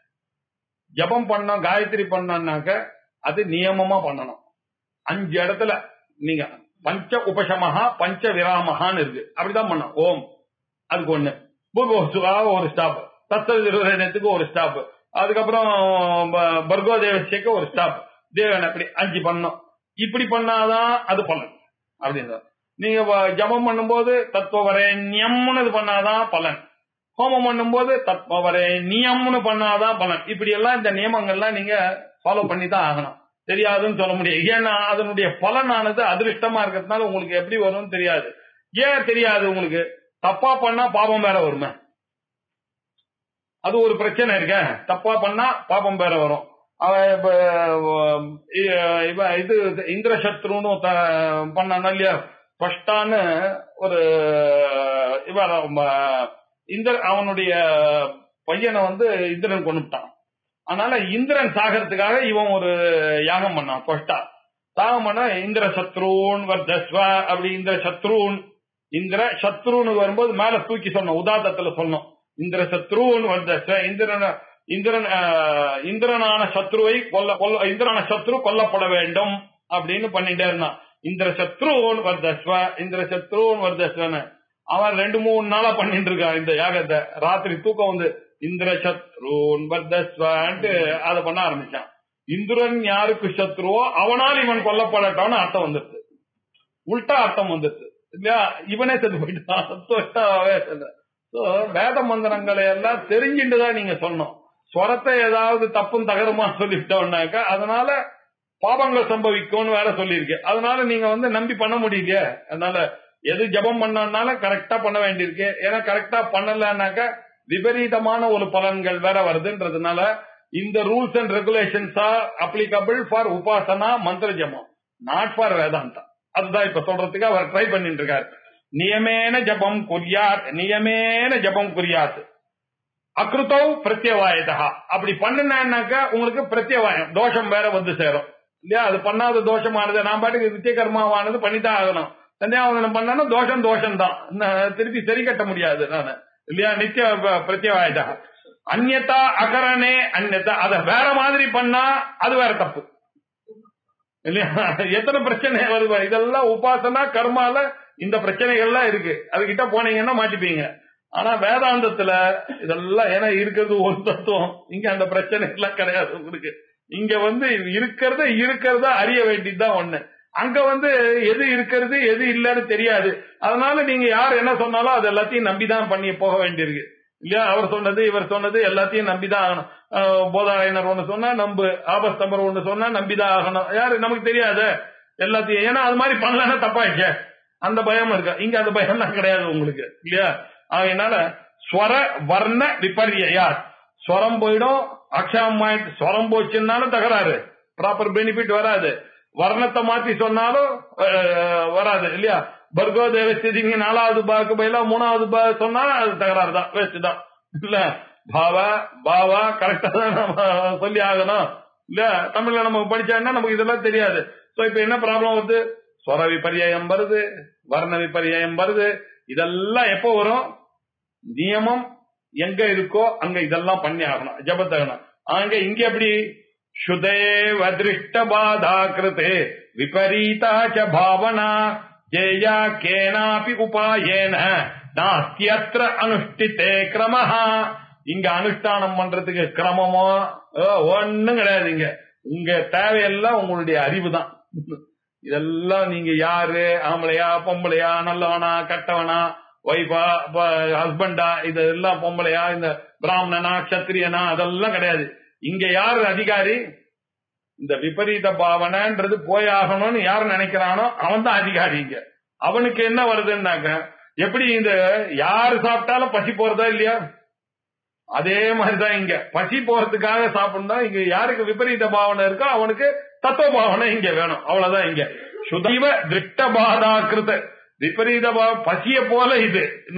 ஜபம் பண்ணோம் காயத்ரி பண்ணோம்னாக்க அது நியமமா பண்ணணும் அஞ்சு இடத்துல நீங்க பஞ்ச உபசமஹா பஞ்ச விராமஹான்னு இருக்கு அப்படிதான் பண்ணணும் ஓம் அதுக்கு ஒண்ணு பூர்வசுகா ஒரு ஸ்டாப் தத்துவத்துக்கு ஒரு ஸ்டாப் அதுக்கப்புறம் ப- பர்கோ தேவசியக்கு ஒரு ஸ்டாப் தேவன் அப்படி அஞ்சு பண்ணணும் இப்படி பண்ணாதான் அது பலன் அப்படின்னு நீங்க வ- ஜபம் பண்ணும்போது தத்துவரேண்யம்னு இது பண்ணாதான் பலன் ஹோமம் பண்ணும்போது தத்பவரேண்யம்னு பண்ணாதான் பலன் இப்படி எல்லாம் இந்த நியமங்கள்லாம் நீங்க ஃபாலோ பண்ணி தான் ஆகணும் தெரியாதுன்னு சொல்ல முடியாது ஏன்னா அதனுடைய பலனானது அதிர்ஷ்டமா இருக்கிறதுனால உங்களுக்கு எப்படி வரும்னு தெரியாது ஏன் தெரியாது உங்களுக்கு தப்பா பண்ணா பாபம் வேற வருமே அது ஒரு பிரச்சனை இருக்க தப்பா பண்ணா பாபம் வேற வரும் அவன் இப்ப அஹ், இ- இவன் இது இந்திரசத்ருன்னு ஒருத்தன் பண்ணான் இல்லையா ஃபர்ஸ்டான்னு ஒரு இவன் அஹ், இந்திர அவனுடைய பையனை வந்து இந்திரன் கொண்டுட்டான் அதனால இந்திரன் சாகிறதுக்காக இவன் ஒரு யாகம் பண்ணான் ஃபர்ஸ்டா யாகம் பண்ண இந்திர சத்ருன் வர்தஸ்வ அப்படி இந்திர சத்ருன் இந்திர சத்ருன்னு வரும்போது மேல தூக்கி சொன்னோம் உதாத்தத்துல சொன்னோம் இந்திர சத்ருன் வர்தஸ்வ இந்திரன் இந்திரன் ஆஹ், இந்திரனான சத்ருவை கொல்ல கொல்ல இந்திரனான சத்ரு கொல்லப்பட வேண்டும் அப்படின்னு பண்ணிட்டே இருந்தான் இந்திர சத்ருன் வர்தஸ்வ இந்திர சத்ருன் வர்தஸ்வன்னு அவன் ரெண்டு மூணு நாளா பண்ணிட்டு இருக்கான் இந்த யாகத்தை ராத்திரி தூக்கம் வந்து இந்திர சத்ருன் வர்தஸ்வன்ட்டு அதை பண்ண ஆரம்பிச்சான் இந்திரன் யாருக்கு சத்ருவோ அவனால் இவன் கொல்லப்படட்டான்னு அர்த்தம் வந்துருது உல்டா அர்த்தம் வந்துருது இல்லையா இவனே செத்து போயிட்டான் தொட்டாவே செத்து. So, வேத மந்திரங்களை எல்லாம் தெரிஞ்சுட்டு தான் நீங்க சொல்லணும் ஸ்வரத்தை ஏதாவது தப்பும் தகரமா சொல்லிட்டோம்னாக்கா அதனால பாபங்கள் சம்பவிக்கும்னு வேற சொல்லியிருக்கு அதனால நீங்க வந்து நம்பி பண்ண முடியலையே அதனால எது ஜபம் பண்ணனாலும் கரெக்டா பண்ண வேண்டியிருக்கு ஏன்னா கரெக்டா பண்ணலன்னாக்கா விபரீதமான ஒரு பலன்கள் வேற வருதுன்றதுனால இந்த rules and regulations are applicable for உபாசனா மந்திர ஜபம் நாட் ஃபார் வேதாந்தா அதுதான் இப்ப சொல்றதுக்கு அவர் ட்ரை பண்ணிட்டு இருக்காரு நியமேன ஜபம் குறியாத் நியமேன ஜபம் குறியாத் அக்ருதௌ பிரத்யவாயதா அப்படி பண்ணுனாக்கா உங்களுக்கு பிரத்யவாயம் தோஷம் வேற வந்து சேரும் இல்லையா அது பண்ணாத தோஷமானது நான் பாட்டுக்கு நித்திய கர்மாவானது பண்ணித்தான் ஆகணும் சந்தியாவந்தனம் பண்ணாலும் தோஷம் தோஷம் தான் நான் திருப்பி சரி கட்ட முடியாது நான் இல்லையா நித்திய ப- பிரத்யவாயுதா அந்நதா அகரணே அந்நதா அத வேற மாதிரி பண்ணா அது வேற தப்பு இல்லையா எத்தனை பிரச்சனை வருது இதெல்லாம் உபாசனா கர்மால இந்த பிரச்சனைகள்லாம் இருக்கு அதுகிட்ட போனீங்கன்னா மாட்டிப்பீங்க ஆனா வேதாந்தத்துல இதெல்லாம் ஏன்னா இருக்கிறது ஒரு தத்துவம் இங்க அந்த பிரச்சனை எல்லாம் கிடையாது உங்களுக்கு இங்க வந்து இருக்கிறத இருக்கிறத அறிய வேண்டியதுதான் ஒண்ணு அங்க வந்து எது இருக்கிறது எது இல்லைன்னு தெரியாது அதனால நீங்க யார் என்ன சொன்னாலும் அது எல்லாத்தையும் நம்பிதான் பண்ணி போக வேண்டியிருக்கு இல்லையா அவர் சொன்னது இவர் சொன்னது எல்லாத்தையும் நம்பிதான் ஆகணும் ஆஹ் போதாயனர் ஒண்ணு சொன்னா நம்பு ஆபஸ்தம்பர் ஒண்ணு சொன்னா நம்பிதான் ஆகணும் யாரு நமக்கு தெரியாது எல்லாத்தையும் ஏன்னா அது மாதிரி பண்ணலன்னா தப்பாயிடுச்சே அந்த பயம் இருக்கு இங்க அந்த பயம்லாம் கிடையாது உங்களுக்கு இல்லையா அதனால ஸ்வர வர்ண விபர்யா ஸ்வரம் போயிடும் அக்ஷரம் ஆயிட்டு ஸ்வரம் போச்சுன்னாலும் தகராறு ப்ராப்பர் பெனிஃபிட் வராது வர்ணத்தை மாத்தி சொன்னாலும் அஹ், வராது இல்லையா பர்கோ தேவஸ்திங்க நாலாவது பாக்கு பதிலா மூணாவது பா சொன்னா அது தகராறு தான் வேஸ்ட் தான் இல்ல பாவா பாவா கரெக்டா தான் நம்ம சொல்லி ஆகணும் இல்ல தமிழ்ல நம்ம படிச்சோம்னா நமக்கு இதெல்லாம் தெரியாது சோ இப்ப என்ன ப்ராப்ளம் வருது ஸ்வர விபர்யம் வருது வர்ண விபர்யம் வருது இதெல்லாம் எப்போ வரும் நியமம் எங்க இருக்கோ அங்க இதெல்லாம் பண்ணி ஆகணும் ஜபத்தகணும் அங்க இங்க எப்படி சுதேவ திருஷ்ட பாதா கிருதே விபரீதா ச பாவனா ஜேயா கேனாபி உபாயேன நாஸ்தியத்ர அனுஷ்டித்தே கிரமஹா இங்க அனுஷ்டானம் பண்றதுக்கு கிரமமோ அஹ், ஒண்ணும் கிடையாது இங்க இங்க தேவையெல்லாம் உங்களுடைய அறிவு தான் இதெல்லாம் நீங்க யாரு ஆம்பளையா பொம்பளையா நல்லவனா கட்டவனா ஒய்ஃபா ஹஸ்பண்டா இதெல்லாம் பொம்பளையா இந்த பிராமணனா கத்திரியனா அதெல்லாம் கிடையாது இங்க யாரு அதிகாரி இந்த விபரீத பாவனைன்றது போயாகணும்னு யார் நினைக்கிறானோ அவன் தான் அதிகாரி இங்க அவனுக்கு என்ன வருதுன்னாக்க எப்படி இந்த யாரு சாப்பிட்டாலும் பசி போறதா இல்லையா அதே மாதிரிதான் இங்க பசி போறதுக்காக சாப்பிடணும் இங்க யாருக்கு விபரீத பாவனை இருக்கோ அவனுக்கு தத்துவ பாவனை இங்க வேணும் அவ்வளவுதான் இங்க சுதைவ திருஷ்ட பாதாக்கிருத விபரீத பாவ பசிய போல இது என்ன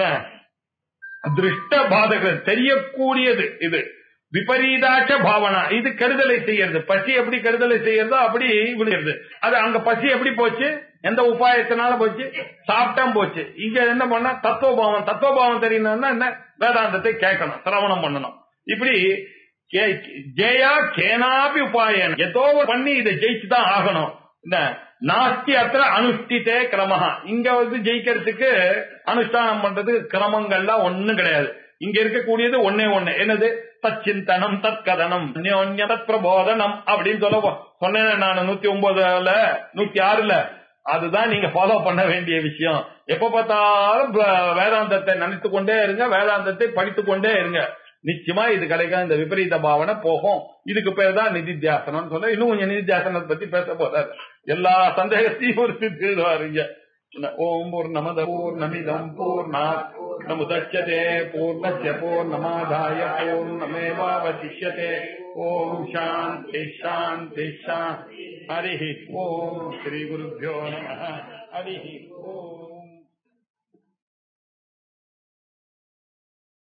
திருஷ்ட பாதக தெரியக்கூடியது இது விபரீதாச்ச பாவனா இது கெடுதலை செய்யறது பசி எப்படி கெடுதலை செய்யறதோ அப்படி விடுகிறது அது அங்க பசி எப்படி போச்சு எந்த உபாயத்தினால போச்சு சாப்பிட்டாம் போச்சு இங்க என்ன பண்ண தத்துவபாவம் தத்துவபாவம் தெரியணும்னா என்ன வேதாந்தத்தை கேட்கணும் சிரவணம் பண்ணணும் இப்படி கே- ஜெயா கேனாபி உபாயன் ஏதோ ஒரு பண்ணி இதை ஜெயிச்சுதான் ஆகணும் என்ன நாஸ்தி அத்திர அனுஷ்டித்தே கிரமஹா இங்க வந்து ஜெயிக்கிறதுக்கு அனுஷ்டானம் பண்றதுக்கு கிரமங்கள்லாம் ஒண்ணும் கிடையாது இங்க இருக்கக்கூடியது ஒன்னே ஒண்ணு என்னது தச்சிந்தனம் தற்கதனம் அந்யோன்ய தத் பிரபோதனம் அப்படின்னு சொல்ல சொன்னேன் நான் நூத்தி ஒன்பதுல நூத்தி ஆறுல அதுதான் நீங்க ஃபாலோ பண்ண வேண்டிய விஷயம் எப்ப பார்த்தாலும் ப- வேதாந்தத்தை நினைத்து கொண்டே இருங்க வேதாந்தத்தை படித்துக் கொண்டே இருங்க நிச்சயமா இது கிடைக்கும் இந்த விபரீத பாவனை போகும் இதுக்கு பேர் தான் நிதித்தியாசனம் சொல்ல இன்னும் கொஞ்சம் நிதித்தியாசனத்தை பத்தி பேச போறாரு எல்லா சந்தேகத்தையும் ஒரு தீர்வாருங்க ஓம் பூர்ணமத பூர்ணமிதம் பூர்ணாத் பூர்ணமுதட்சதே பூர்ணஸ்ய பூர்ணமாதாய பூர்ணமேவாவசிஷ்யதே ஓம் சாந்தி சாந்தி சாந்தி ஹரி ஓம் ஸ்ரீ குருभ्यो நம ஹரி ஓம்